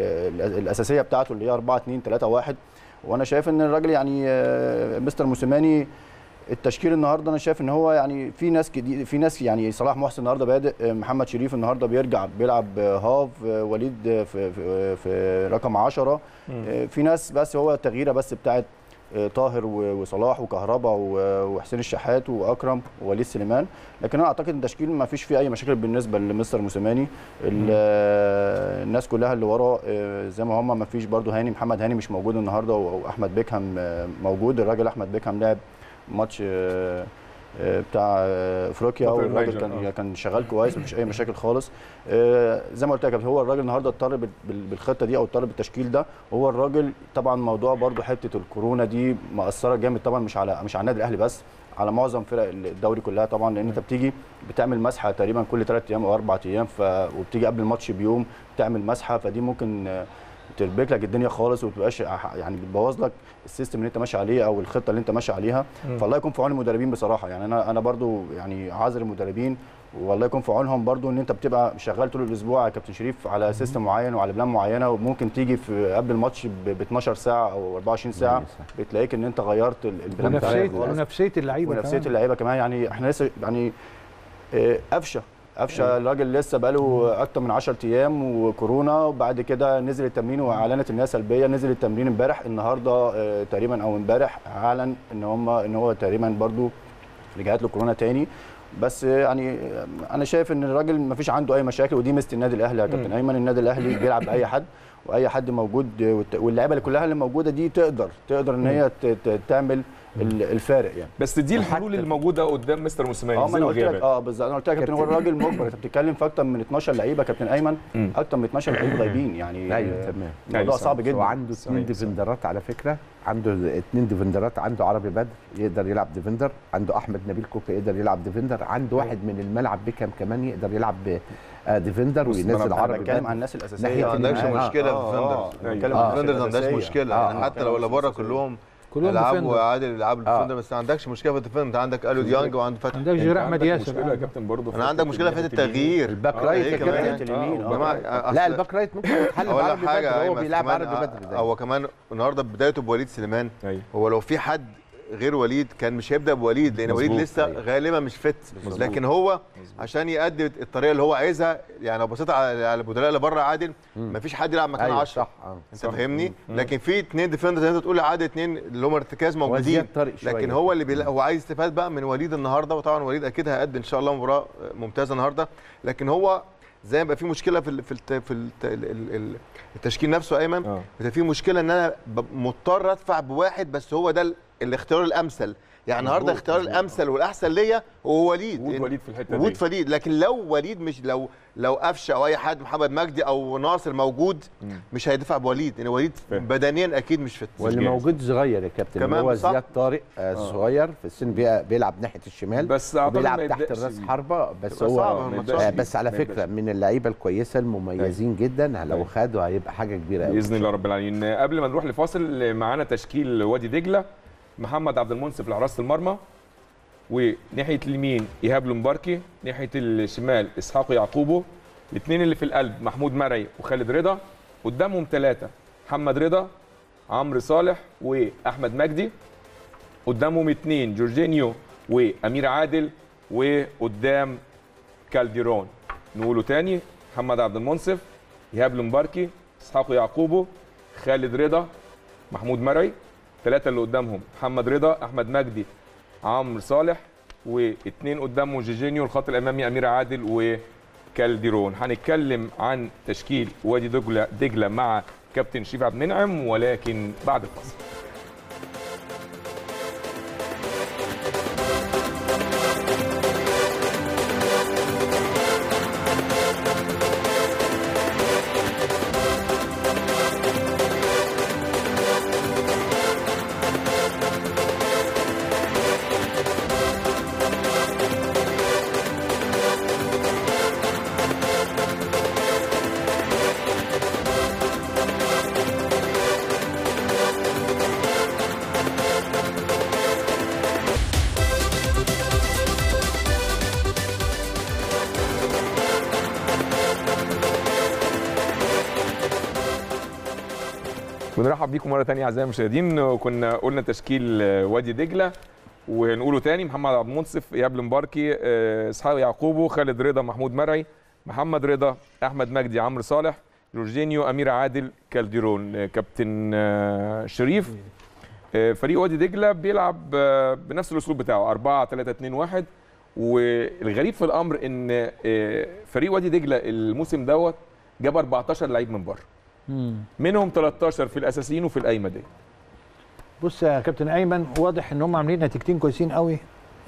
ال الاساسيه بتاعته اللي هي 4 2 3 1 وانا شايف ان الراجل يعني آه، مستر موسيماني التشكيل النهارده انا شايف ان هو يعني في ناس جديد في ناس يعني صلاح محسن النهارده بادئ آه، محمد شريف النهارده بيرجع بيلعب آه، هاف آه، وليد آه، في في, في رقم 10 آه، في ناس بس هو تغييره بس بتاعت آه، طاهر و- وصلاح وكهربا و- وحسين الشحات واكرم ووليد سليمان لكن انا اعتقد ان التشكيل ما فيش فيه اي مشاكل بالنسبه لمستر موسيماني ال- آه، الناس كلها اللي ورا آه، زي ما هم ما فيش برده هاني محمد هاني مش موجود النهارده واحمد بيكهام آه، موجود الراجل احمد بيكهام لعب ماتش آه، آه، بتاع آه، افريقيا بطل والراجل النيجر، كان آه. كان شغال كويس مفيش اي مشاكل خالص آه، زي ما قلت لك هو الراجل النهارده اضطر بال- بال- بالخطه دي او اضطر بالتشكيل ده هو الراجل طبعا موضوع برضو حته الكورونا دي مأثره جامد طبعا مش على مش على النادي الاهلي بس على معظم فرق الدوري كلها طبعا لان انت بتيجي بتعمل مسحه تقريبا كل ثلاث ايام او اربع ايام ف... وبتيجي قبل الماتش بيوم تعمل مسحه فدي ممكن آه، تربك لك الدنيا خالص وتبقاش يعني بتبوظ لك السيستم اللي انت ماشي عليه او الخطه اللي انت ماشي عليها فالله يكون في عون المدربين بصراحه يعني انا انا برضو يعني عاذر المدربين والله يكون في عونهم برضو ان انت بتبقى شغال طول الاسبوع يا كابتن شريف على سيستم معين وعلى بلان معينه وممكن تيجي في قبل الماتش ب 12 ساعه او 24 ساعه بتلاقيك ان انت غيرت ال- البلان ونفسيه بتاعك خالص. ونفسيه اللعيبه ونفسيه كمان. اللعيبه كمان يعني احنا لسه يعني آه، قفشه قفشه الراجل لسه بقاله اكتر من 10 ايام وكورونا وبعد كده نزل التمرين واعلنت ان هي سلبيه نزل التمرين امبارح النهارده آه، تقريبا او امبارح اعلن ان هم ان هو تقريبا برضو رجعت له كورونا تاني بس يعني انا شايف ان الراجل ما فيش عنده اي مشاكل ودي ميزه النادي الاهلي يا كابتن ايمن النادي الاهلي بيلعب باي حد واي حد موجود والت- واللعيبه اللي كلها اللي موجوده دي تقدر تقدر ان هي ت- ت- تعمل ال- الفارق يعني بس دي الحلول اللي موجوده قدام مستر موسيماني اه ما زي انا قلت لك الغيابات اه بالظبط انا قلت لك يا كابتن هو الراجل مجبر انت بتتكلم في اكتر من 12 لعيبه كابتن ايمن مم. اكتر من 12 لعيب غايبين يعني ايوه آه، تمام الموضوع أيوة، صعب جدا وعنده اثنين صحيح، صحيح. ديفندرات على فكره عنده اثنين ديفندرات عنده عربي بدر يقدر يلعب ديفندر عنده احمد نبيل كوكا يقدر يلعب ديفندر عنده واحد من الملعب بيكام كمان يقدر يلعب ب- آه، ديفندر نص وينزل ملعب. انا عربي بتكلم بدر عن الناس الاساسيه ناحية ما عندكش اليمين. مشكله آه، في آه، ديفندرز أنا أيوة. بتكلم آه. عن الناس ديفندرز ما عندهاش الأساسية. مشكله آه، يعني آه. حتى لو اللي بره كلهم كلهم يلعبوا ديفندر. عادل يلعبوا آه. ديفندر بس ما عندكش مشكله في الديفندر انت عندك الو ديانج وعندك فتحي عندك أنت جير احمد عندك ياسر مشكله يا آه. كابتن برضه انا عندك مشكله في حته التغيير الباك آه، رايت هي يا كمان. كابتن اليمين، يا آه. جماعه لا أصل- الباك رايت ممكن يتحل اقول لك بعربي حاجه بدر هو أيمن، بيلعب كمان عربي بدر ده هو كمان النهارده بدايته بوليد سليمان ايوه هو لو في حد غير وليد كان مش هيبدا بوليد لان وليد مظبوط، لسه أيوة. غالبا مش فت مظبوط. لكن هو عشان يأدي الطريقه اللي هو عايزها يعني لو بصيت على على البدلاء اللي بره عادل مفيش حد يلعب مكان ايوه 10 صح اه انت صح. فاهمني مم. لكن في اثنين ديفندر زي ما انت تقول عادل اثنين اللي هم ارتكاز موجودين وزياد طارق شوية. لكن هو اللي بيلا هو عايز يستفاد بقى من وليد النهارده وطبعا وليد اكيد هيأدي ان شاء الله مباراه ممتازه النهارده لكن هو زي ما بقى في مشكله في ال في الت في الت ال ال ال التشكيل نفسه ايمن اه بيبقى في مشكله ان انا ب- مضطر ادفع بواحد بس هو ده ال- الاختيار الامثل يعني النهارده مظبوط، الاختيار مظبوط. الامثل والاحسن ليا هو وليد وجود لأن- وليد في الحته وجود دي فريد لكن لو وليد مش لو لو قفشه او اي حد محمد مجدي او ناصر موجود مم. مش هيدفع بوليد لان وليد فاهم. بدنيا اكيد مش فت واللي جاهز. موجود صغير يا كابتن كمان هو صح. زياد طارق آه صغير في السن بي- بيلعب ناحيه الشمال بس اعتقد بيلعب ما تحت يبدأش الراس بيه. حربه بس تبقى هو صعبة ما الماتشات يبدأش آه بيه. بس على ما فكره يبدأش من اللعيبه الكويسه المميزين جدا لو خدوا هيبقى حاجه كبيره قوي باذن الله رب العالمين قبل ما نروح لفاصل معانا تشكيل وادي دجله محمد عبد المنصف لحراسه المرمى وناحيه اليمين ايهاب لومباركي ناحيه الشمال اسحاق يعقوبو الاثنين اللي في القلب محمود مرعي وخالد رضا قدامهم ثلاثه محمد رضا عمرو صالح واحمد مجدي قدامهم اثنين جورجينيو وامير عادل وقدام كالديرون نقوله تاني محمد عبد المنصف ايهاب لومباركي اسحاق يعقوبو خالد رضا محمود مرعي ثلاثه اللي قدامهم محمد رضا احمد مجدي عمرو صالح واثنين قدامه جيجينيو الخط الامامي امير عادل وكالديرون هنتكلم عن تشكيل وادي دجله دجله مع كابتن شريف عبد المنعم ولكن بعد الفاصل بنرحب بيكم مره ثانيه اعزائي المشاهدين وكنا قلنا تشكيل آه، وادي دجله ونقوله تاني محمد عبد المنصف ايهاب المباركي آه، اسحاق يعقوبو خالد رضا محمود مرعي محمد رضا احمد مجدي عمرو صالح جورجينيو امير عادل كالديرون آه، كابتن آه، شريف آه، فريق وادي دجله بيلعب آه، بنفس الاسلوب بتاعه 4 3 2 1 والغريب في الامر ان آه، فريق وادي دجله الموسم دوت جاب 14 لعيب من بره مم. منهم 13 في الاساسيين وفي القايمه دي بص يا كابتن ايمن واضح ان هم عاملين نتيجتين كويسين قوي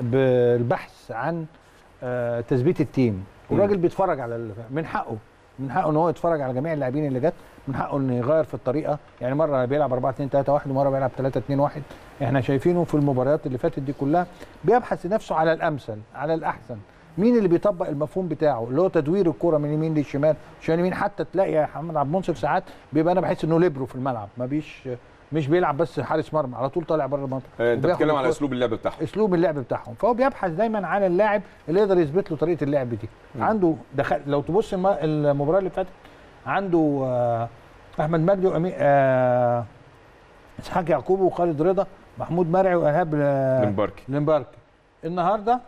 بالبحث عن آه، تثبيت التيم والراجل بيتفرج على ال- من حقه من حقه ان هو يتفرج على جميع اللاعبين اللي جت من حقه انه يغير في الطريقه يعني مره بيلعب 4 2 3 1 ومره بيلعب 3 2 1 احنا شايفينه في المباريات اللي فاتت دي كلها بيبحث نفسه على الامثل على الاحسن مين اللي بيطبق المفهوم بتاعه اللي هو تدوير الكره من اليمين للشمال عشان اليمين حتى تلاقي يا محمد عبد المنصف ساعات بيبقى انا بحس انه ليبرو في الملعب ما بيش مش بيلعب بس حارس مرمى على طول طالع بره المنطقه آه، انت وبياخد بتتكلم على الكرة. اسلوب اللعب بتاعهم اسلوب اللعب بتاعهم فهو بيبحث دايما عن اللاعب اللي يقدر يثبت له طريقه اللعب دي عنده دخل لو تبص الم- المباراه اللي فاتت عنده آه، احمد مجدي وأمي... آه، اسحاق يعقوب وخالد رضا محمود مرعي وايهاب آه، لمباركي لمباركي النهارده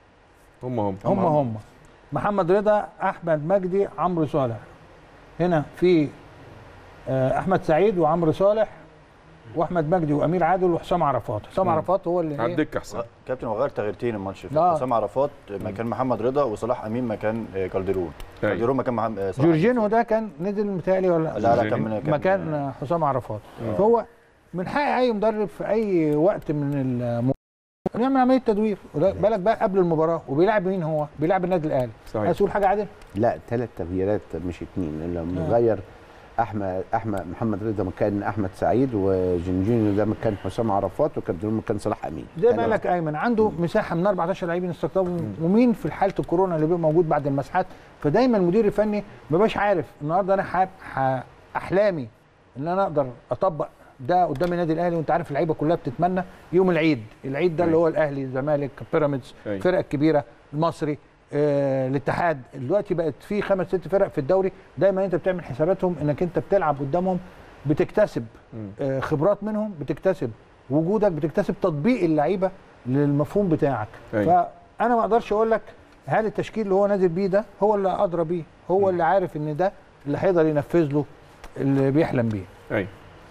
هم هم هم هم محمد رضا احمد مجدي عمرو صالح هنا في آه، احمد سعيد وعمرو صالح واحمد مجدي وامير عادل وحسام عرفات حسام مم. عرفات هو اللي على إيه؟ الدكه حسام كابتن هو غير تغييرتين الماتش اللي آه. فات حسام عرفات مكان محمد رضا وصلاح امين مكان آه، كالديرون أيوة. كالديرون مكان محمد آه، صلاح جورجينو ده كان نزل متهيألي ولا لا لا كان كان- مكان حسام عرفات فهو من حق اي مدرب في اي وقت من الم... يعمل عمليه تدوير وده بالك بقى قبل المباراه وبيلعب مين هو؟ بيلعب النادي الاهلي صحيح عايز تقول حاجه عادل؟ لا ثلاث تغييرات مش اثنين لما آه. غير احمد احمد محمد رضا مكان احمد سعيد وجنجينيو ده مكان حسام عرفات وكابتن مكان صلاح امين زي ما تلاتة. قال لك ايمن عنده مساحه من 14 لعيب يستقطبوا ومين في حاله الكورونا اللي بيبقى موجود بعد المساحات فدايما المدير الفني ما بقاش عارف النهارده انا حاب ح- احلامي ان انا اقدر اطبق ده قدام النادي الاهلي وانت عارف اللعيبه كلها بتتمنى يوم العيد العيد ده اللي هو الاهلي الزمالك بيراميدز أيوة. الفرق الكبيره المصري آه، الاتحاد دلوقتي بقت في خمس ست فرق في الدوري دايما انت بتعمل حساباتهم انك انت بتلعب قدامهم بتكتسب مم. آه، خبرات منهم بتكتسب وجودك بتكتسب تطبيق اللعيبه للمفهوم بتاعك أيوة. فانا ما اقدرش اقول لك هل التشكيل اللي هو نازل بيه ده هو اللي ادرى بيه هو اللي عارف ان ده اللي هيقدر ينفذ له اللي بيحلم بيه ايوه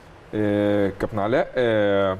آه، كابتن علاء آه،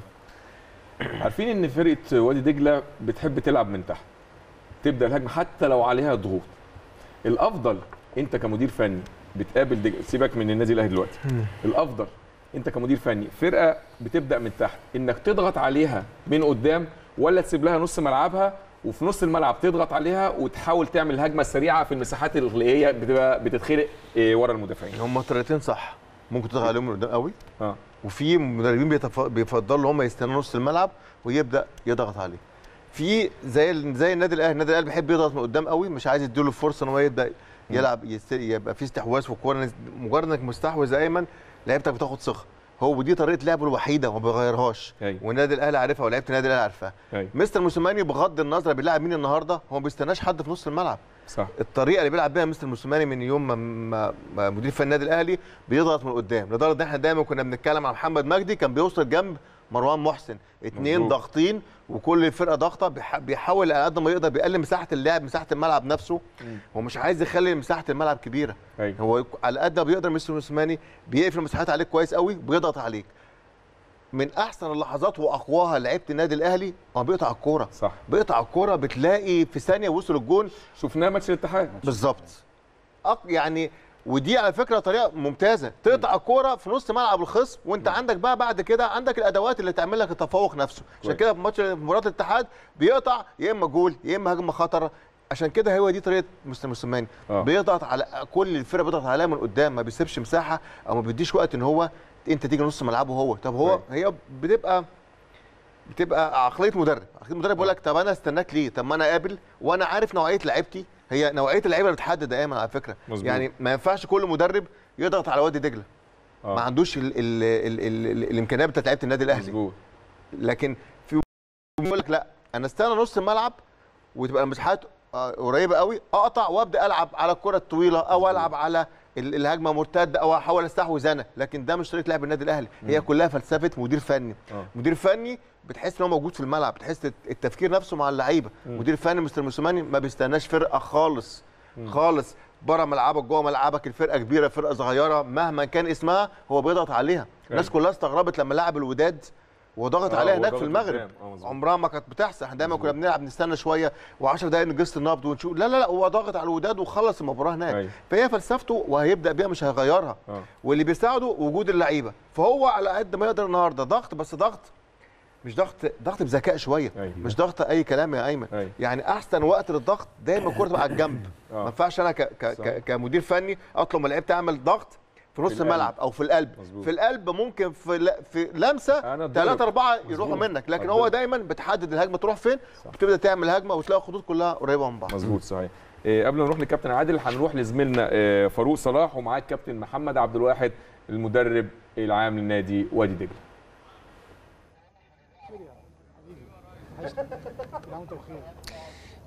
عارفين ان فرقه وادي دجله بتحب تلعب من تحت تبدا الهجمه حتى لو عليها ضغوط الافضل انت كمدير فني بتقابل دج... سيبك من النادي الاهلي دلوقتي الافضل انت كمدير فني فرقه بتبدا من تحت انك تضغط عليها من قدام ولا تسيب لها نص ملعبها وفي نص الملعب تضغط عليها وتحاول تعمل هجمه سريعه في المساحات اللي هي بتبقى بتتخلق آه، ورا المدافعين هم طريقتين صح ممكن تضغط عليهم من قدام قوي اه وفي مدربين بيتف... بيفضلوا هم يستنوا نص الملعب ويبدا يضغط عليه في زي ال- زي النادي الاهلي النادي الاهلي بيحب يضغط من قدام قوي مش عايز يديله الفرصه ان هو يبدا يلعب يست... يبقى في استحواذ في الكوره مجرد انك مستحوذ يا ايمن لعيبتك بتاخد ثقه هو دي طريقه لعبه الوحيده وما بيغيرهاش أيوة. والنادي الاهلي عارفها ولعيبه النادي الاهلي عارفاها ايوه مستر موسيماني بغض النظر بيلعب مين النهارده هو ما بيستناش حد في نص الملعب صح الطريقه اللي بيلعب بيها مستر موسيماني من يوم ما- ما ما مدير فني النادي الاهلي بيضغط من قدام لدرجه ان احنا دايما كنا بنتكلم عن محمد مجدي كان بيوصل جنب مروان محسن اتنين مظبوط. ضاغطين وكل فرقه ضاغطه بيح- بيحاول على قد ما يقدر بيقلل مساحه اللعب مساحه الملعب نفسه هو مش عايز يخلي مساحه الملعب كبيره ايوه هو على قد ما بيقدر مستر موسيماني بيقفل المساحات عليك كويس قوي بيضغط عليك من احسن اللحظات واقواها لعيبه النادي الاهلي هو بيقطع الكوره صح بيقطع الكوره بتلاقي في ثانيه وصل الجون شفناه ماتش الاتحاد بالظبط أق... يعني ودي على فكره طريقه ممتازه تقطع الكوره في نص ملعب الخصم وانت عندك بقى بعد كده عندك الادوات اللي تعمل لك التفوق نفسه عشان كويس. كده في ماتش في مباراه الاتحاد بيقطع يا اما جول يا اما هجمه خطر عشان كده هو دي طريقه مستر موسيماني آه. بيضغط على كل الفرقه بيضغط عليها من قدام ما بيسيبش مساحه او ما بيديش وقت ان هو انت تيجي نص ملعبه هو طب هو هي بتبقى بتبقى عقليه مدرب عقليه مدرب بيقول لك طب انا استناك ليه طب ما انا قابل وانا عارف نوعيه لعيبتي هي نوعيه اللعيبه اللي بتحدد دايما على فكره مظبوط. يعني ما ينفعش كل مدرب يضغط على وادي دجله آه. ما عندوش ال ال ال ال ال الامكانيات بتاعت لعيبه النادي الاهلي مظبوط لكن في بيقول لك لا انا استنى نص الملعب وتبقى المساحات آه، قريبه قوي اقطع وابدا العب على الكره الطويله او العب على ال- الهجمه مرتده او احاول استحوذ انا لكن ده مش طريقه لعب النادي الاهلي هي كلها فلسفه مدير فني آه. مدير فني بتحس ان هو موجود في الملعب بتحس التفكير نفسه مع اللعيبه مدير فني مستر موسيماني ما بيستناش فرقه خالص خالص بره ملعبك جوه ملعبك الفرقه كبيره فرقه صغيره مهما كان اسمها هو بيضغط عليها الناس كلها استغربت لما لعب الوداد وضغط آه، عليها هو هناك ضغط في المغرب قدام. آه، مظبوط. عمرها ما كانت بتحصل احنا دايما كنا بنلعب نستنى شويه و10 دقائق نجس النبض ونشوف لا لا لا هو ضاغط على الوداد وخلص المباراه هناك أيوة. فهي فلسفته وهيبدا بيها مش هيغيرها آه. واللي بيساعده وجود اللعيبه فهو على قد ما يقدر النهارده ضغط بس ضغط مش ضغط ضغط بذكاء شويه أيوة. مش ضغط اي كلام يا ايمن أيوة. يعني احسن وقت للضغط دايما الكوره تبقى على الجنب آه. ما ينفعش انا ك ك صح. ك كمدير فني اطلب من اللعيبه تعمل ضغط في نص القلب. الملعب او في القلب مظبوط. في القلب ممكن في ل... في لمسه أنا أتضرب. ثلاثة أربعة مظبوط. يروحوا منك لكن أتضرب. هو دايما بتحدد الهجمه تروح فين وبتبدا تعمل هجمه وتلاقي الخطوط كلها قريبه من بعض مظبوط صحيح إيه قبل ما نروح للكابتن عادل هنروح لزميلنا إيه فاروق صلاح ومعاه الكابتن محمد عبد الواحد المدرب العام لنادي وادي دجله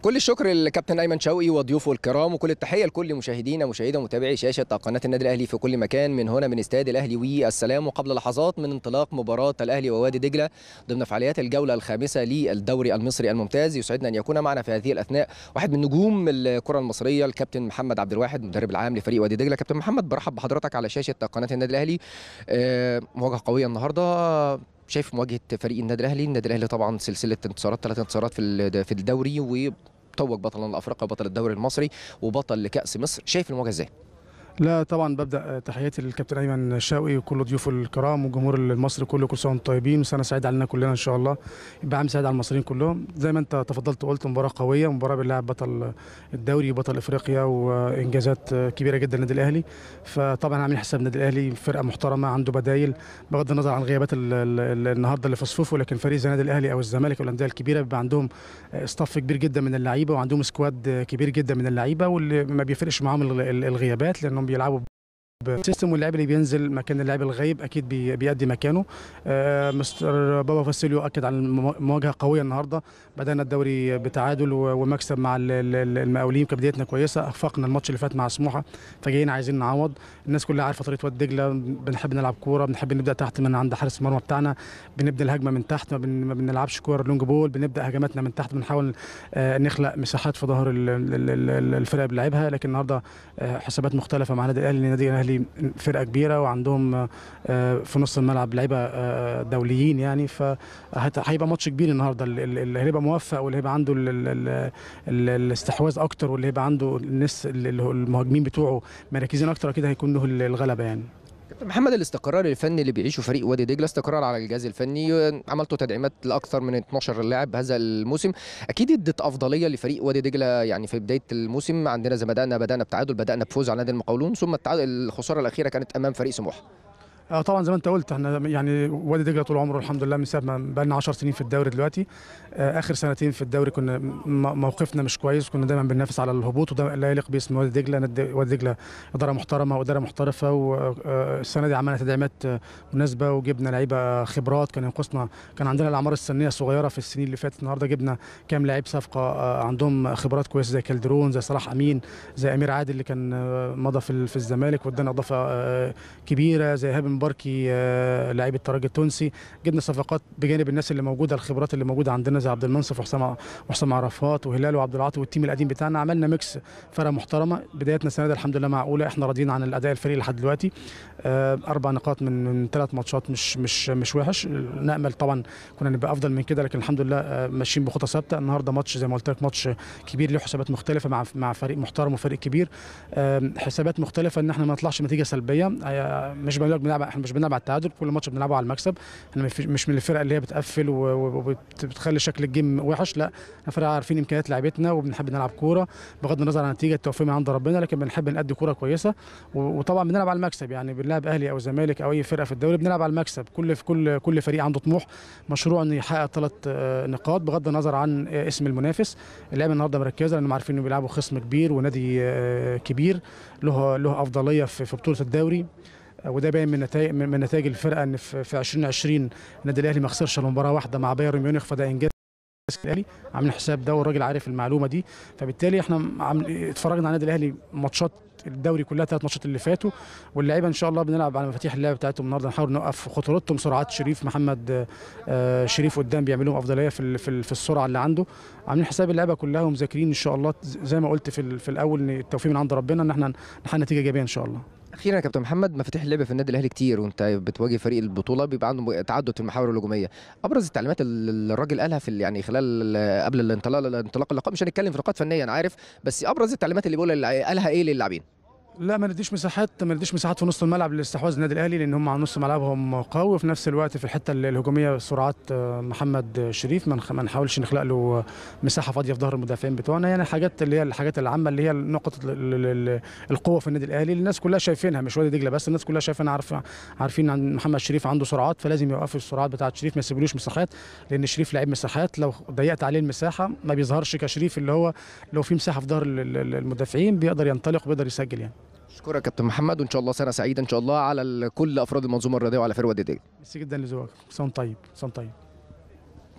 كل الشكر للكابتن ايمن شوقي وضيوفه الكرام وكل التحيه لكل مشاهدينا مشاهدي ومتابعي شاشه قناه النادي الاهلي في كل مكان من هنا من استاد الاهلي والسلام وقبل لحظات من انطلاق مباراه الاهلي ووادي دجله ضمن فعاليات الجوله الخامسه للدوري المصري الممتاز يسعدنا ان يكون معنا في هذه الاثناء واحد من نجوم الكره المصريه الكابتن محمد عبد الواحد المدرب العام لفريق وادي دجله كابتن محمد برحب بحضرتك على شاشه قناه النادي الاهلي آه، مواجهه قويه النهارده شايف مواجهه فريق النادي الاهلي النادي الاهلي طبعا سلسله انتصارات ثلاث انتصارات في ال- في الدوري وتوج بطلا الافريقيا وبطل الدوري المصري وبطل لكاس مصر شايف المواجهه ازاي لا طبعا ببدا تحياتي للكابتن ايمن شوقي وكل ضيوفه الكرام والجمهور المصري كله كل سنه وانتم طيبين وسنه سعيده علينا كلنا ان شاء الله يبقى عام سعيد على المصريين كلهم زي ما انت تفضلت وقلت مباراه قويه مباراه بنلعب بطل الدوري وبطل افريقيا وانجازات كبيره جدا للنادي الاهلي فطبعا عاملين حساب النادي الاهلي فرقه محترمه عنده بدايل بغض النظر عن غيابات ال- ال- ال- النهارده اللي في صفوفه لكن فريق زي النادي الاهلي او الزمالك او الانديه الكبيره بيبقى عندهم استاف كبير جدا من اللعيبه وعندهم سكواد كبير جدا من اللعيبه واللي ما بيفرقش معاهم الغ- ال- الغيابات لانهم بيلعبوا سيستم واللاعب اللي بينزل مكان اللاعب الغايب اكيد بي- بيأدي مكانه آه، مستر بابا فاسيليو اكد على الم- مواجهه قويه النهارده بدانا الدوري بتعادل و- ومكسب مع ال- ال- المقاولين كانت بدايتنا كويسه اخفقنا الماتش اللي فات مع سموحه فجايين عايزين نعوض الناس كلها عارفه طريقه واد دجله بنحب نلعب كوره بنحب نبدا تحت من عند حارس المرمى بتاعنا بنبدا الهجمه من تحت ما, بن ما بنلعبش كوره لونج بول بنبدا هجماتنا من تحت بنحاول آه، نخلق مساحات في ظهر ال- ال- ال- الفرقه اللي بنلعبها لكن النهارده آه، حسابات مختلفه مع النادي الاهلي النادي الاهلي فرقه كبيره وعندهم آه، آه، في نص الملعب لعيبه آه، دوليين يعني فهيبقى ماتش كبير النهارده ال- ال- اللي هيبقى موفق واللي هيبقى عنده ال- ال- ال- ال- الاستحواذ اكتر واللي هيبقى عنده الناس ال- ال- المهاجمين بتوعه مركزين اكتر اكيد هيكون له ال- الغلبه يعني كابتن محمد الاستقرار الفني اللي بيعيشه فريق وادي دجله استقرار على الجهاز الفني عملتوا تدعيمات لاكثر من 12 لاعب هذا الموسم اكيد ادت افضليه لفريق وادي دجله يعني في بدايه الموسم عندنا زي ما بدانا بدانا بتعادل بدانا بفوز على نادي المقاولون ثم التعادل الخساره الاخيره كانت امام فريق سموحه اه طبعا زي ما انت قلت احنا يعني وادي دجله طول عمره الحمد لله من ساعه ما بقى لنا 10 سنين في الدوري دلوقتي آه اخر سنتين في الدوري كنا م- موقفنا مش كويس كنا دايما بننافس على الهبوط وده لا يليق باسم وادي دجله نادي- وادي دجله اداره محترمه واداره محترفه والسنه دي عملنا تدعيمات آه، مناسبه وجبنا لعيبه خبرات كان ينقصنا كان عندنا الاعمار السنيه صغيره في السنين اللي فاتت النهارده جبنا كام لعيب صفقه آه، عندهم خبرات كويسه زي كالدرون زي صلاح امين زي امير عادل اللي كان آه، مضى في ال- في الزمالك وادانا اضافه آه، كبيره زي هاب مباركي آه، لعيب الترجي التونسي جبنا صفقات بجانب الناس اللي موجوده الخبرات اللي موجوده عندنا زي عبد المنصف وحسام وحسام عرفات وهلال وعبد العاطي والتيم القديم بتاعنا عملنا ميكس فرقه محترمه بدايتنا السنه دي الحمد لله معقوله احنا راضيين عن الاداء الفريق لحد دلوقتي آه، اربع نقاط من من ثلاث ماتشات مش مش مش وحش نامل طبعا كنا نبقى افضل من كده لكن الحمد لله آه، ماشيين بخطى ثابته النهارده ماتش زي ما قلت لك ماتش كبير له حسابات مختلفه مع مع فريق محترم وفريق كبير آم، حسابات مختلفه ان احنا ما نطلعش نتيجه سلبيه آه، مش بنلعب بنلعب احنا مش بنلعب على التعادل كل ماتش بنلعبه على المكسب احنا مش- مش من الفرق اللي هي بتقفل و- و- وبتخلي شكل الجيم وحش لا احنا فرقه عارفين امكانيات لعيبتنا وبنحب نلعب كوره بغض النظر عن النتيجه التوفيق من عند ربنا لكن بنحب نأدي كوره كويسه و- وطبعا بنلعب على المكسب يعني بنلعب اهلي او زمالك او اي فرقه في الدوري بنلعب على المكسب كل في كل كل فريق عنده طموح مشروع انه يحقق ثلاث نقاط بغض النظر عن آه، اسم المنافس اللعيبه النهارده مركزه لانهم عارفين انه بيلعبوا خصم كبير ونادي آه، كبير له له افضليه في في بطوله الدوري آه، وده باين من نتائج من من نتائج الفرقه ان في في 2020 النادي الاهلي ما خسرش إلا مباراه واحده مع بايرن ميونخ فده انجاز الاهلي عاملين حساب ده والراجل عارف المعلومه دي فبالتالي احنا عامل اتفرجنا على النادي الاهلي ماتشات الدوري كلها ثلاث ماتشات اللي فاتوا واللعيبه ان شاء الله بنلعب على مفاتيح اللعب بتاعتهم النهارده نحاول نوقف خطورتهم سرعات شريف محمد آه، شريف قدام بيعمل لهم افضليه في ال- في ال- في السرعه اللي عنده عاملين حساب اللعبه كلها ومذاكرين ان شاء الله ز- زي ما قلت في ال- في الاول ان التوفيق من عند ربنا ان احنا نحقق نتيجه ايجابيه ان شاء الله اخيرا يا كابتن محمد مفاتيح اللعب في النادي الاهلي كتير وانت بتواجه فريق البطوله بيبقى عنده تعدد في المحاور الهجوميه ابرز التعليمات اللي الراجل قالها في ال- يعني خلال قبل الانطلاق انطلاق اللقاء مش هنتكلم في نقاط فنيه انا عارف بس ابرز التعليمات اللي بيقولها قالها ايه للاعبين لا ما نديش مساحات ما نديش مساحات في نص الملعب لاستحواذ النادي الاهلي لان هم على نص ملعبهم قوي وفي نفس الوقت في الحته الهجوميه سرعات آه، محمد شريف ما نخ- ما نحاولش نخلق له مساحه فاضيه في ظهر المدافعين بتوعنا يعني حاجات اللي هي الحاجات العامه اللي هي نقطه ال- ال- ال- القوه في النادي الاهلي اللي الناس كلها شايفينها مش وادي دجله بس الناس كلها شايفينها عارفه عارفين عن محمد شريف عنده سرعات فلازم يوقفوا السرعات بتاعه شريف ما يسيبولوش مساحات لان شريف لعيب مساحات لو ضيقت عليه المساحه ما بيظهرش كشريف اللي هو لو في مساحه في ظهر ال- ال- المدافعين بيقدر ينطلق وبيقدر يسجل يعني اشكرك يا كابتن محمد وان شاء الله سنه سعيده ان شاء الله على ال- كل افراد المنظومه الرياضيه وعلى فريق وادي دجله ميرسي جدا لذوقك سون طيب سون طيب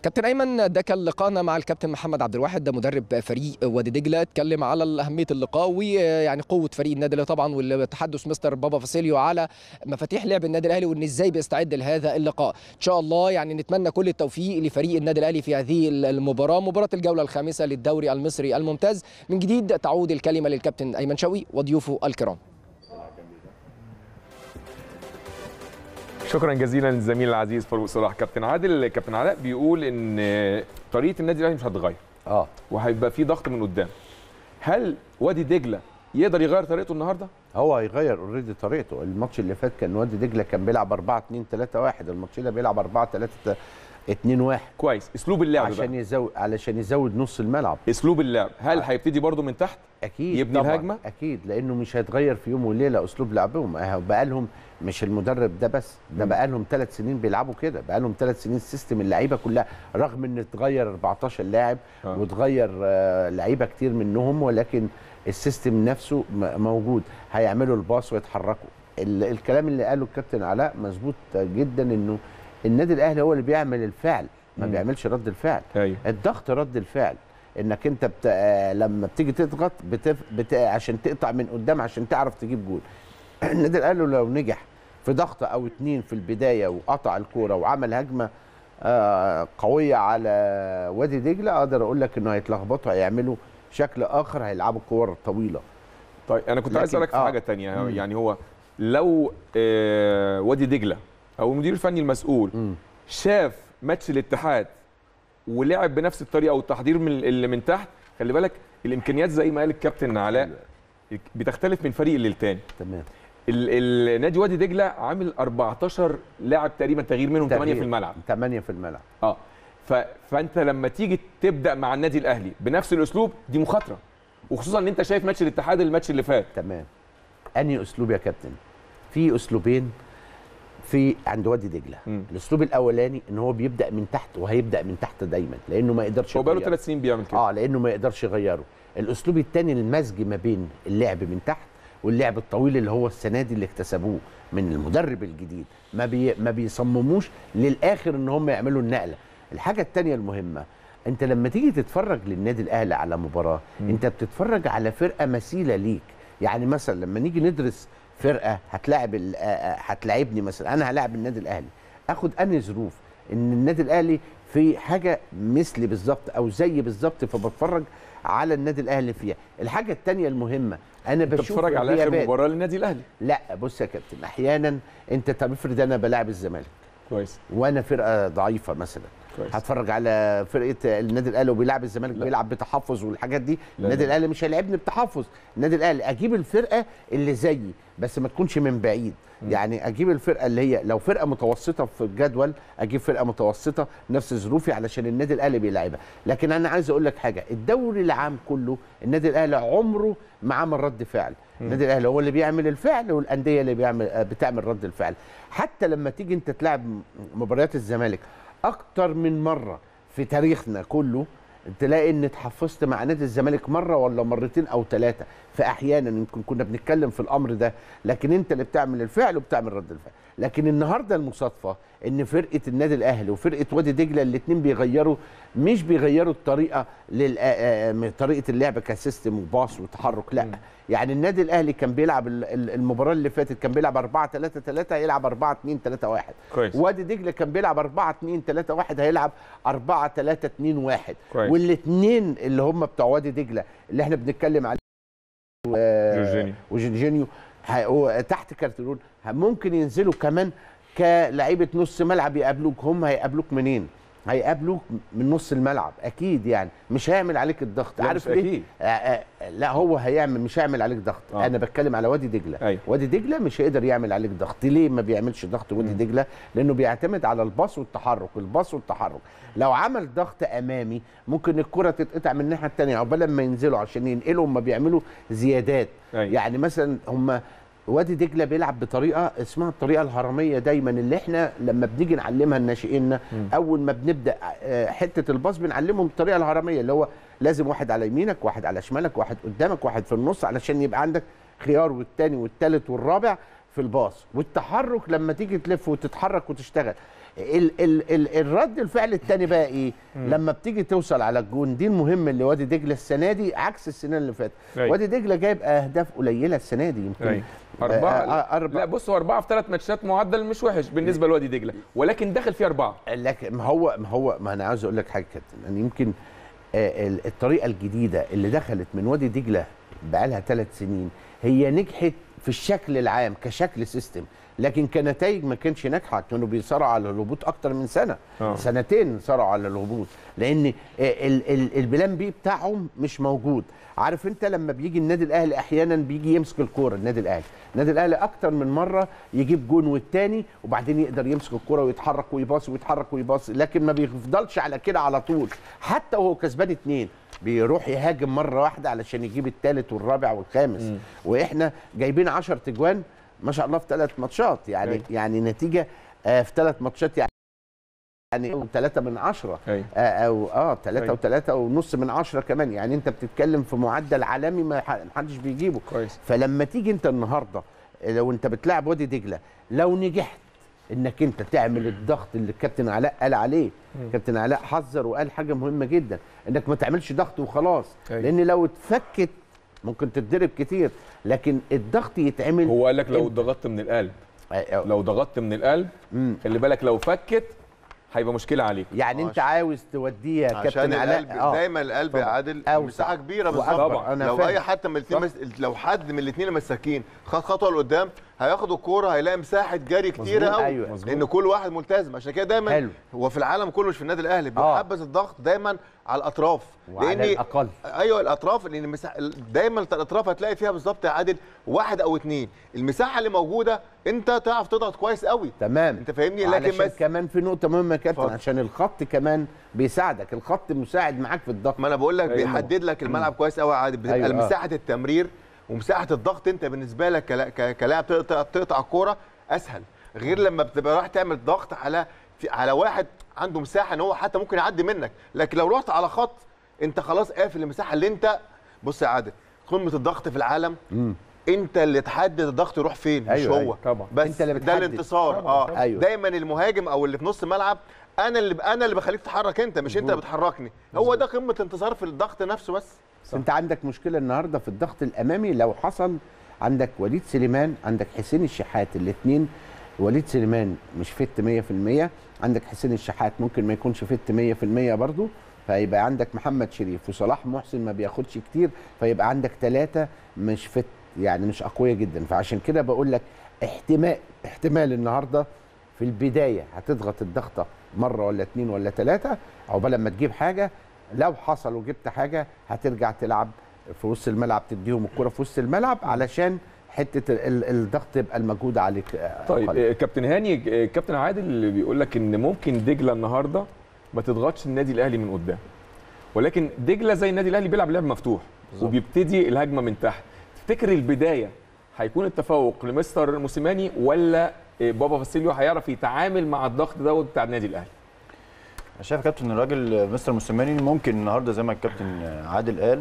كابتن ايمن ده كان لقائنا مع الكابتن محمد عبد الواحد ده مدرب فريق وادي دجله اتكلم على اهميه اللقاء ويعني قوه فريق النادي الاهلي طبعا والتحدث مستر بابا فاسيليو على مفاتيح لعب النادي الاهلي وان ازاي بيستعد لهذا اللقاء ان شاء الله يعني نتمنى كل التوفيق لفريق النادي الاهلي في هذه المباراه مباراه الجوله الخامسه للدوري المصري الممتاز من جديد تعود الكلمه للكابتن ايمن شوقي وضيوفه الكرام شكرا جزيلا للزميل العزيز فاروق صلاح كابتن عادل كابتن علاء بيقول ان طريقه النادي الاهلي مش هتتغير اه وهيبقى في ضغط من قدام هل وادي دجله يقدر يغير طريقته النهارده هو هيغير اوريدي طريقته الماتش اللي فات كان وادي دجله كان بيلعب 4 2 3 1 الماتش ده بيلعب 4 3 2 1 كويس اسلوب اللعب عشان بقى. يزود علشان يزود نص الملعب اسلوب اللعب هل هيبتدي برضو من تحت اكيد يبني طبعاً، الهجمة؟ اكيد لانه مش هيتغير في يوم وليله اسلوب لعبهم أهو بقى لهم مش المدرب ده بس ده بقى لهم ثلاث سنين بيلعبوا كده بقى لهم ثلاث سنين سيستم اللعيبه كلها رغم ان اتغير 14 لاعب آه. واتغير آه، لعيبه كتير منهم ولكن السيستم نفسه م- موجود هيعملوا الباص ويتحركوا ال- الكلام اللي قاله الكابتن علاء مظبوط جدا انه النادي الاهلي هو اللي بيعمل الفعل ما مم. بيعملش رد الفعل ايوه الضغط رد الفعل انك انت بت... آه، لما بتيجي تضغط بتف... بت... عشان تقطع من قدام عشان تعرف تجيب جول النادي الاهلي لو نجح في ضغط او اتنين في البدايه وقطع الكوره وعمل هجمه آه، قويه على وادي دجله اقدر اقول لك انه هيتلخبطوا هيعملوا شكل اخر هيلعبوا كور طويله طيب انا كنت عايز لكن- اسالك في آه. حاجه تانية مم. يعني هو لو آه وادي دجله او المدير الفني المسؤول مم. شاف ماتش الاتحاد ولعب بنفس الطريقه والتحضير من اللي من تحت خلي بالك الامكانيات زي ما قال الكابتن علاء بتختلف من فريق للتاني تمام ال- ال- نادي وادي دجله عامل 14 لاعب تقريبا تغيير منهم 8 في تغيير. الملعب 8 في الملعب اه ف... فانت لما تيجي تبدا مع النادي الاهلي بنفس الاسلوب دي مخاطره وخصوصا ان انت شايف ماتش الاتحاد الماتش اللي فات تمام انهي اسلوب يا كابتن في اسلوبين في عند وادي دجله مم. الاسلوب الاولاني ان هو بيبدا من تحت وهيبدا من تحت دايما لانه ما يقدرش هو بقاله يغيره. ثلاث سنين بيعمل كده اه لانه ما يقدرش يغيره الاسلوب الثاني المزج ما بين اللعب من تحت واللعب الطويل اللي هو السنه دي اللي اكتسبوه من المدرب الجديد ما بي ما بيصمموش للاخر ان هم يعملوا النقله الحاجه الثانيه المهمه انت لما تيجي تتفرج للنادي الاهلي على مباراه مم. انت بتتفرج على فرقه مثيله ليك يعني مثلا لما نيجي ندرس فرقه هتلاعب ال- آه، آه، هتلاعبني مثلا انا هلاعب النادي الاهلي اخد انهي ظروف ان النادي الاهلي في حاجه مثلي بالظبط او زي بالظبط فبتفرج على النادي الاهلي فيها الحاجه الثانيه المهمه انا انت بشوف بتتفرج على اخر الغيابات. مباراه للنادي الاهلي لا بص يا كابتن احيانا انت طب افرض انا بلاعب الزمالك كويس وانا فرقه ضعيفه مثلا كويس هتفرج على فرقه النادي الاهلي وبيلعب الزمالك لا. بيلعب بتحفظ والحاجات دي لا، النادي لا. الاهلي مش هيلعبني بتحفظ النادي الاهلي اجيب الفرقه اللي زيي بس ما تكونش من بعيد م. يعني اجيب الفرقه اللي هي لو فرقه متوسطه في الجدول اجيب فرقه متوسطه نفس ظروفي علشان النادي الاهلي بيلعبها لكن انا عايز اقول لك حاجه الدوري العام كله النادي الاهلي عمره ما عمل رد فعل النادي الاهلي هو اللي بيعمل الفعل والانديه اللي بيعمل آه، بتعمل رد الفعل حتى لما تيجي انت تلعب م- مباريات الزمالك اكتر من مره في تاريخنا كله تلاقي ان اتحفظت مع نادي الزمالك مره ولا مرتين او ثلاثه فاحيانا يمكن كنا بنتكلم في الامر ده لكن انت اللي بتعمل الفعل وبتعمل رد الفعل لكن النهارده المصادفه ان فرقه النادي الاهلي وفرقه وادي دجله الاثنين بيغيروا مش بيغيروا الطريقه لل آه، آه، من طريقه اللعب كسيستم وباص وتحرك لا مم. يعني النادي الاهلي كان بيلعب ال- ال- المباراه اللي فاتت كان بيلعب 4 3 3 هيلعب 4 2 3 1 كويس وادي دجله كان بيلعب 4 2 3 1 هيلعب 4 3 2 1 كويس. والاثنين اللي هم بتوع وادي دجله اللي احنا بنتكلم عليه و- جورجينيو. وجورجينيو ه- هو تحت كارترون ه- ممكن ينزلوا كمان كلاعيبه نص ملعب يقابلوك هم هيقابلوك منين؟ هيقابلوك من نص الملعب اكيد يعني مش هيعمل عليك الضغط لا، عارف مش ليه؟ أكيد. آه آه لا هو هيعمل مش هيعمل عليك ضغط آه. آه. انا بتكلم على وادي دجله أيوة. وادي دجله مش هيقدر يعمل عليك ضغط ليه ما بيعملش ضغط وادي مم. دجله لانه بيعتمد على الباص والتحرك الباص والتحرك لو عمل ضغط امامي ممكن الكره تتقطع من الناحيه الثانيه عقبال لما ينزلوا عشان ينقلوا هم بيعملوا زيادات أيوة. يعني مثلا هم وادي دجله بيلعب بطريقه اسمها الطريقه الهرميه دايما اللي احنا لما بنيجي نعلمها لناشئيننا اول ما بنبدا آه، حته الباص بنعلمهم الطريقه الهرميه اللي هو لازم واحد على يمينك واحد على شمالك واحد قدامك واحد في النص علشان يبقى عندك خيار والتاني والتالت والرابع في الباص والتحرك لما تيجي تلف وتتحرك وتشتغل ال ال ال الرد الفعل الثاني بقى ايه لما بتيجي توصل على الجون دي المهم اللي وادي دجله السنه دي عكس السنين اللي فاتت أيوة. وادي دجله جايب اهداف قليله السنه دي يمكن أيوة. أربعة آه، آه، أربعة. لا بص هو أربعة في ثلاث ماتشات معدل مش وحش بالنسبة لوادي دجلة ولكن داخل فيه أربعة لكن ما هو ما هو ما انا عاوز اقول لك حاجه كابتن انا يمكن آه، ال- الطريقه الجديده اللي دخلت من وادي دجله بقالها ثلاث سنين هي نجحت في الشكل العام كشكل سيستم لكن كنتائج ما كانش ناجحه كانوا بيصارعوا على الهبوط اكتر من سنه آه. سنتين صارعوا على الهبوط لان آه، ال- ال- البلان بي بتاعهم مش موجود عارف انت لما بيجي النادي الاهلي احيانا بيجي يمسك الكوره النادي الاهلي النادي الاهلي اكتر من مره يجيب جون والتاني وبعدين يقدر يمسك الكوره ويتحرك ويباصي ويتحرك ويباصي لكن ما بيفضلش على كده على طول حتى وهو كسبان اتنين بيروح يهاجم مره واحده علشان يجيب الثالث والرابع والخامس واحنا جايبين 10 تجوان ما شاء الله في ثلاث ماتشات يعني أيوة. يعني نتيجه آه، في ثلاث ماتشات يعني يعني ثلاثة من عشرة أيوة. آه، او اه ثلاثة أيوة. وثلاثة ونص من عشرة كمان يعني انت بتتكلم في معدل عالمي ما ح- محدش بيجيبه كويس فلما تيجي انت النهارده لو انت بتلعب وادي دجله لو نجحت انك انت تعمل الضغط اللي الكابتن علاء قال عليه كابتن علاء حذر وقال حاجه مهمه جدا انك ما تعملش ضغط وخلاص أيوة. لان لو اتفكت ممكن تتضرب كتير لكن الضغط يتعمل هو قال لك لو إمتى؟ ضغطت من القلب آه، لو ضغطت من القلب مم. خلي بالك لو فكت هيبقى مشكلة عليك يعني انت عاوز توديه يا عشان كابتن علاء القلب دايما القلب طبعاً. يعادل أوسع. مساحه كبيره وأكبر. بالظبط طبعاً. أنا لو فاهم. اي حد من الاثنين مس... لو حد من الاثنين مساكين خد خطوه لقدام هياخد الكوره هيلاقي مساحه جري كتيره مظبوط. قوي أيوة. مظبوط. لان كل واحد ملتزم عشان كده دايما حلو. هو في العالم كله مش في النادي الاهلي آه. بيحبذ الضغط دايما على الاطراف وعلى الأقل. ايوه الاطراف لان المساحه دايما الاطراف هتلاقي فيها بالظبط يا عادل واحد او اثنين المساحه اللي موجوده انت تعرف تضغط كويس قوي تمام انت فاهمني لكن علشان بس كمان في نقطه مهمه يا كابتن اتفضل. عشان الخط كمان بيساعدك الخط مساعد معاك في الضغط ما انا بقول لك أيوة. بيحدد لك الملعب كويس قوي عادي بتبقى أيوة، أيوة آه. مساحه التمرير ومساحه الضغط انت بالنسبه لك كلا- ك- كلاعب تقطع تقطع الكوره اسهل غير لما بتبقى رايح تعمل ضغط على في على واحد عنده مساحه ان هو حتى ممكن يعدي منك لكن لو رحت على خط انت خلاص قافل المساحه اللي انت بص يا عادل قمه الضغط في العالم انت اللي تحدد الضغط يروح فين مش أيوة، هو أيوة، طبعا. بس أنت اللي ده بتحدد. الانتصار طبعاً، اه طبعاً. أيوة. دايما المهاجم او اللي في نص الملعب انا اللي انا اللي بخليك تتحرك انت مش انت اللي بتحركني هو ده قمه انتصار في الضغط نفسه بس بس انت عندك مشكله النهارده في الضغط الامامي لو حصل عندك وليد سليمان عندك حسين الشحات الاثنين وليد سليمان مش فت 100% عندك حسين الشحات ممكن ما يكونش فت 100% برضه فيبقى عندك محمد شريف وصلاح محسن ما بياخدش كتير فيبقى عندك ثلاثه مش فت يعني مش اقوياء جدا فعشان كده بقول لك احتمال احتمال النهارده في البدايه هتضغط الضغطه مره ولا اتنين ولا ثلاثه عقبال لما تجيب حاجه لو حصل وجبت حاجه هترجع تلعب في وسط الملعب تديهم الكره في وسط الملعب علشان حته ال- ال- الضغط يبقى المجهود عليك آه، طيب أقل. آه، كابتن هاني آه، كابتن عادل اللي بيقول لك ان ممكن دجله النهارده ما تضغطش النادي الاهلي من قدام ولكن دجله زي النادي الاهلي بيلعب لعب مفتوح وبيبتدي الهجمه من تحت تفتكر البدايه هيكون التفوق لمستر موسيماني ولا آه، بابا فاسيليو هيعرف يتعامل مع الضغط دوت بتاع النادي الاهلي انا شايف يا كابتن الراجل مستر موسيماني ممكن النهارده زي ما الكابتن عادل قال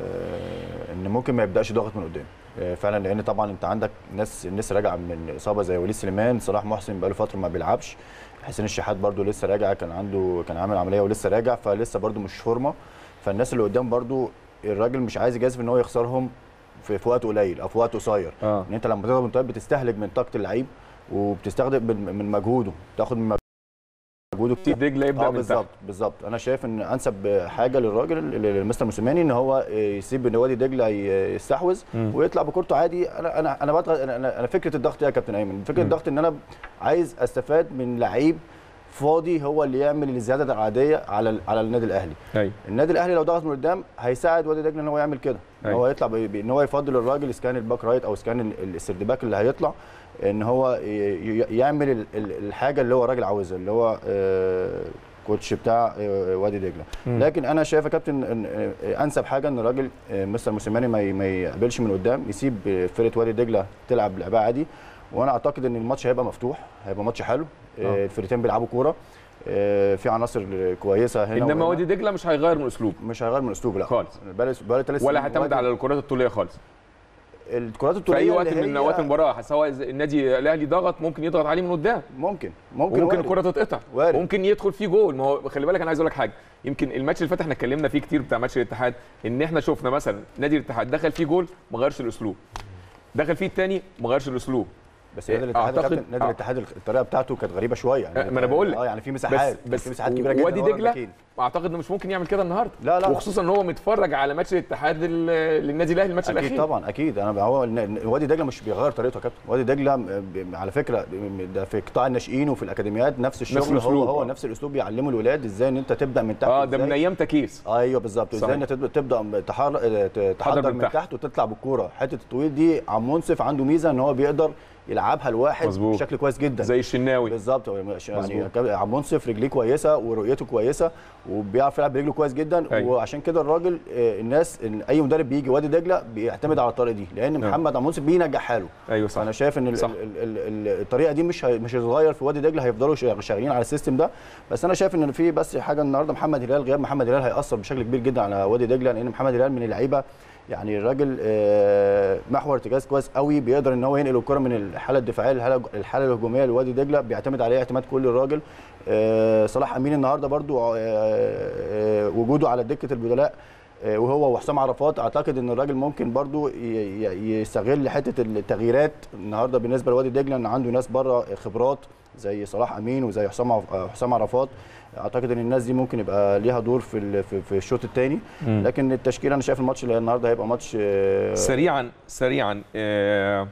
آه، ان ممكن ما يبداش ضغط من قدام آه، فعلا لان طبعا انت عندك ناس الناس راجعه من اصابه زي وليد سليمان صلاح محسن بقاله فتره ما بيلعبش حسين الشحات برده لسه راجع كان عنده كان عامل عمليه ولسه راجع فلسه برده مش فورمه فالناس اللي قدام برده الراجل مش عايز يجازف ان هو يخسرهم في, في وقت قليل او في وقت قصير اه ان انت لما تضغط من طيب بتستهلك من طاقه اللعيب وبتستخدم من من مجهوده تاخد من مجهوده كتير دجله يبدا اه من بالظبط تحت بالظبط انا شايف ان انسب حاجه للراجل للمستر موسيماني ان هو يسيب نوادي دجله يستحوذ مم. ويطلع بكورته عادي انا انا انا بضغط انا, أنا أنا فكره الضغط يا كابتن ايمن فكره مم. الضغط ان انا عايز استفاد من لعيب فاضي هو اللي يعمل الزياده العاديه على ال- على النادي الاهلي ايوه النادي الاهلي لو ضغط من قدام هيساعد وادي دجله ان هو يعمل كده ان أيوة. هو يطلع ب- ب- ان هو يفضل الراجل اسكان الباك رايت او اسكان ال- السيرد باك اللي هيطلع ان هو ي- ي- يعمل ال- ال- الحاجه اللي هو الراجل عاوزها اللي هو آه، كوتش بتاع آه، وادي دجله مم. لكن انا شايف يا كابتن إن آه، انسب حاجه ان الراجل آه، مستر موسيماني ما ي- ما يقبلش من قدام يسيب آه، فرقه وادي دجله تلعب لعبها عادي وانا اعتقد ان الماتش هيبقى مفتوح هيبقى ماتش حلو آه. آه، الفرقتين بيلعبوا كوره آه، في عناصر كويسه هنا انما وهنا. وادي دجله مش هيغير من اسلوبه مش هيغير من اسلوبه لا خالص. بقى بقى ثلاث ولا هيعتمد على الكرات الطوليه خالص الكرات في الطوليه اي وقت اللي من هي- اوقات المباراه سواء إذا النادي الاهلي ضغط ممكن يضغط عليه من قدام ممكن ممكن وممكن وارد. الكره تتقطع وارد. ممكن يدخل فيه جول ما هو خلي بالك انا عايز اقول لك حاجه يمكن الماتش اللي فات احنا اتكلمنا فيه كتير بتاع ماتش الاتحاد ان احنا شفنا مثلا نادي الاتحاد دخل فيه جول ما غيرش الاسلوب دخل فيه الثاني ما غيرش الاسلوب بس نادي الاتحاد يا أعتقد- كابتن، نادي آه. الاتحاد الطريقه بتاعته كانت غريبه شويه يعني ما انا بقول لك اه يعني في مساحات بس في بس مساحات كبيره جدا وادي ورا دجله الباكين. اعتقد انه مش ممكن يعمل كده النهارده لا، لا. وخصوصا ان هو متفرج على ماتش الاتحاد لل- للنادي الاهلي الماتش اكيد الاخير طبعا اكيد انا هو ن- وادي دجله مش بيغير طريقته يا كابتن وادي دجله م- ب- على فكره ب- ده في قطاع الناشئين وفي الاكاديميات نفس الشغل هو الأسلوب، هو آه. نفس الاسلوب بيعلموا الولاد ازاي ان انت تبدا من تحت اه ده من إزاي- ايام تكيس ايوه بالظبط صحيح. ازاي انت تبدا تبدا تحر... ت- تحضر من من تحت. تحت وتطلع بالكوره حته الطويل دي عم منصف عنده ميزه ان هو بيقدر يلعبها لواحد مظبوط. بشكل كويس جدا زي الشناوي بالظبط هو مش- يعني مظبوط. كاب- عم منصف رجليه كويسه ورؤيته كويسه وبيعرف يلعب برجله كويس جدا أيوة. وعشان كده الراجل آه، الناس إن اي مدرب بيجي وادي دجله بيعتمد على الطريقه دي لان نعم. محمد عم منصف بينجح حاله ايوه صح فانا شايف ان ال- صح. ال- ال- ال- الطريقه دي مش هي- مش هتتغير في وادي دجله هيفضلوا شا- شغالين على السيستم ده بس انا شايف ان في بس حاجه النهارده محمد هلال غياب محمد هلال هياثر بشكل كبير جدا على وادي دجله لان محمد هلال من اللعيبه يعني الراجل آه، محور ارتكاز كويس قوي بيقدر ان هو ينقل الكره من الحاله الدفاعيه للحاله الحاله الهجوميه لوادي دجله بيعتمد عليه اعتماد كلي الراجل آه، صلاح امين النهارده برضو آه، آه، وجوده على دكه البدلاء آه، وهو وحسام عرفات اعتقد ان الراجل ممكن برضو ي- ي- يستغل حته التغييرات النهارده بالنسبه لوادي دجله ان عنده ناس بره خبرات زي صلاح امين وزي حسام عف- آه، حسام عرفات اعتقد ان الناس دي ممكن يبقى ليها دور في ال- في, في الشوط الثاني مم. لكن التشكيله انا شايف الماتش اللي النهارده هيبقى ماتش آه، سريعا سريعا آه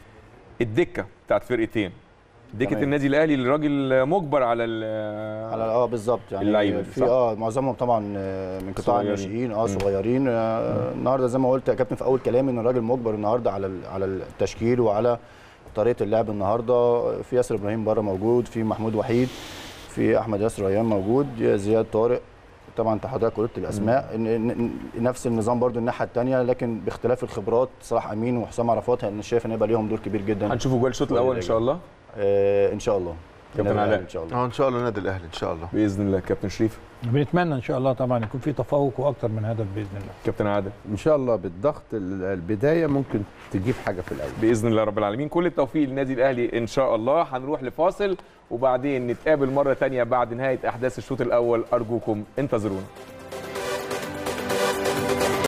الدكه بتاعت فرقتين دكه تمام. النادي الاهلي الراجل مجبر على ال- على اه بالظبط يعني اللعيبة دي، في صح؟ اه معظمهم طبعا آه، من قطاع صغيرين. الناشئين اه مم. صغيرين آه النهارده زي ما قلت يا كابتن في اول كلامي ان الراجل مجبر النهارده على ال- على التشكيل وعلى طريقه اللعب النهارده في ياسر ابراهيم بره موجود في محمود وحيد في احمد ياسر ريان موجود زياد طارق طبعا انت حضرتك قلت الاسماء إن- إن- نفس النظام برضو الناحيه الثانيه لكن باختلاف الخبرات صلاح امين وحسام عرفات انا شايف ان هيبقى ليهم دور كبير جدا هنشوفه جوه الشوط الاول ان شاء الله آه ان شاء الله كابتن النادي علاء. الأهلي ان شاء الله اه ان شاء الله النادي الاهلي ان شاء الله باذن الله كابتن شريف بنتمنى ان شاء الله طبعا يكون في تفوق واكتر من هدف باذن الله كابتن عادل ان شاء الله بالضغط ال- البدايه ممكن تجيب حاجه في الاول باذن الله رب العالمين كل التوفيق للنادي الاهلي ان شاء الله هنروح لفاصل وبعدين نتقابل مره تانية بعد نهايه احداث الشوط الاول ارجوكم انتظرونا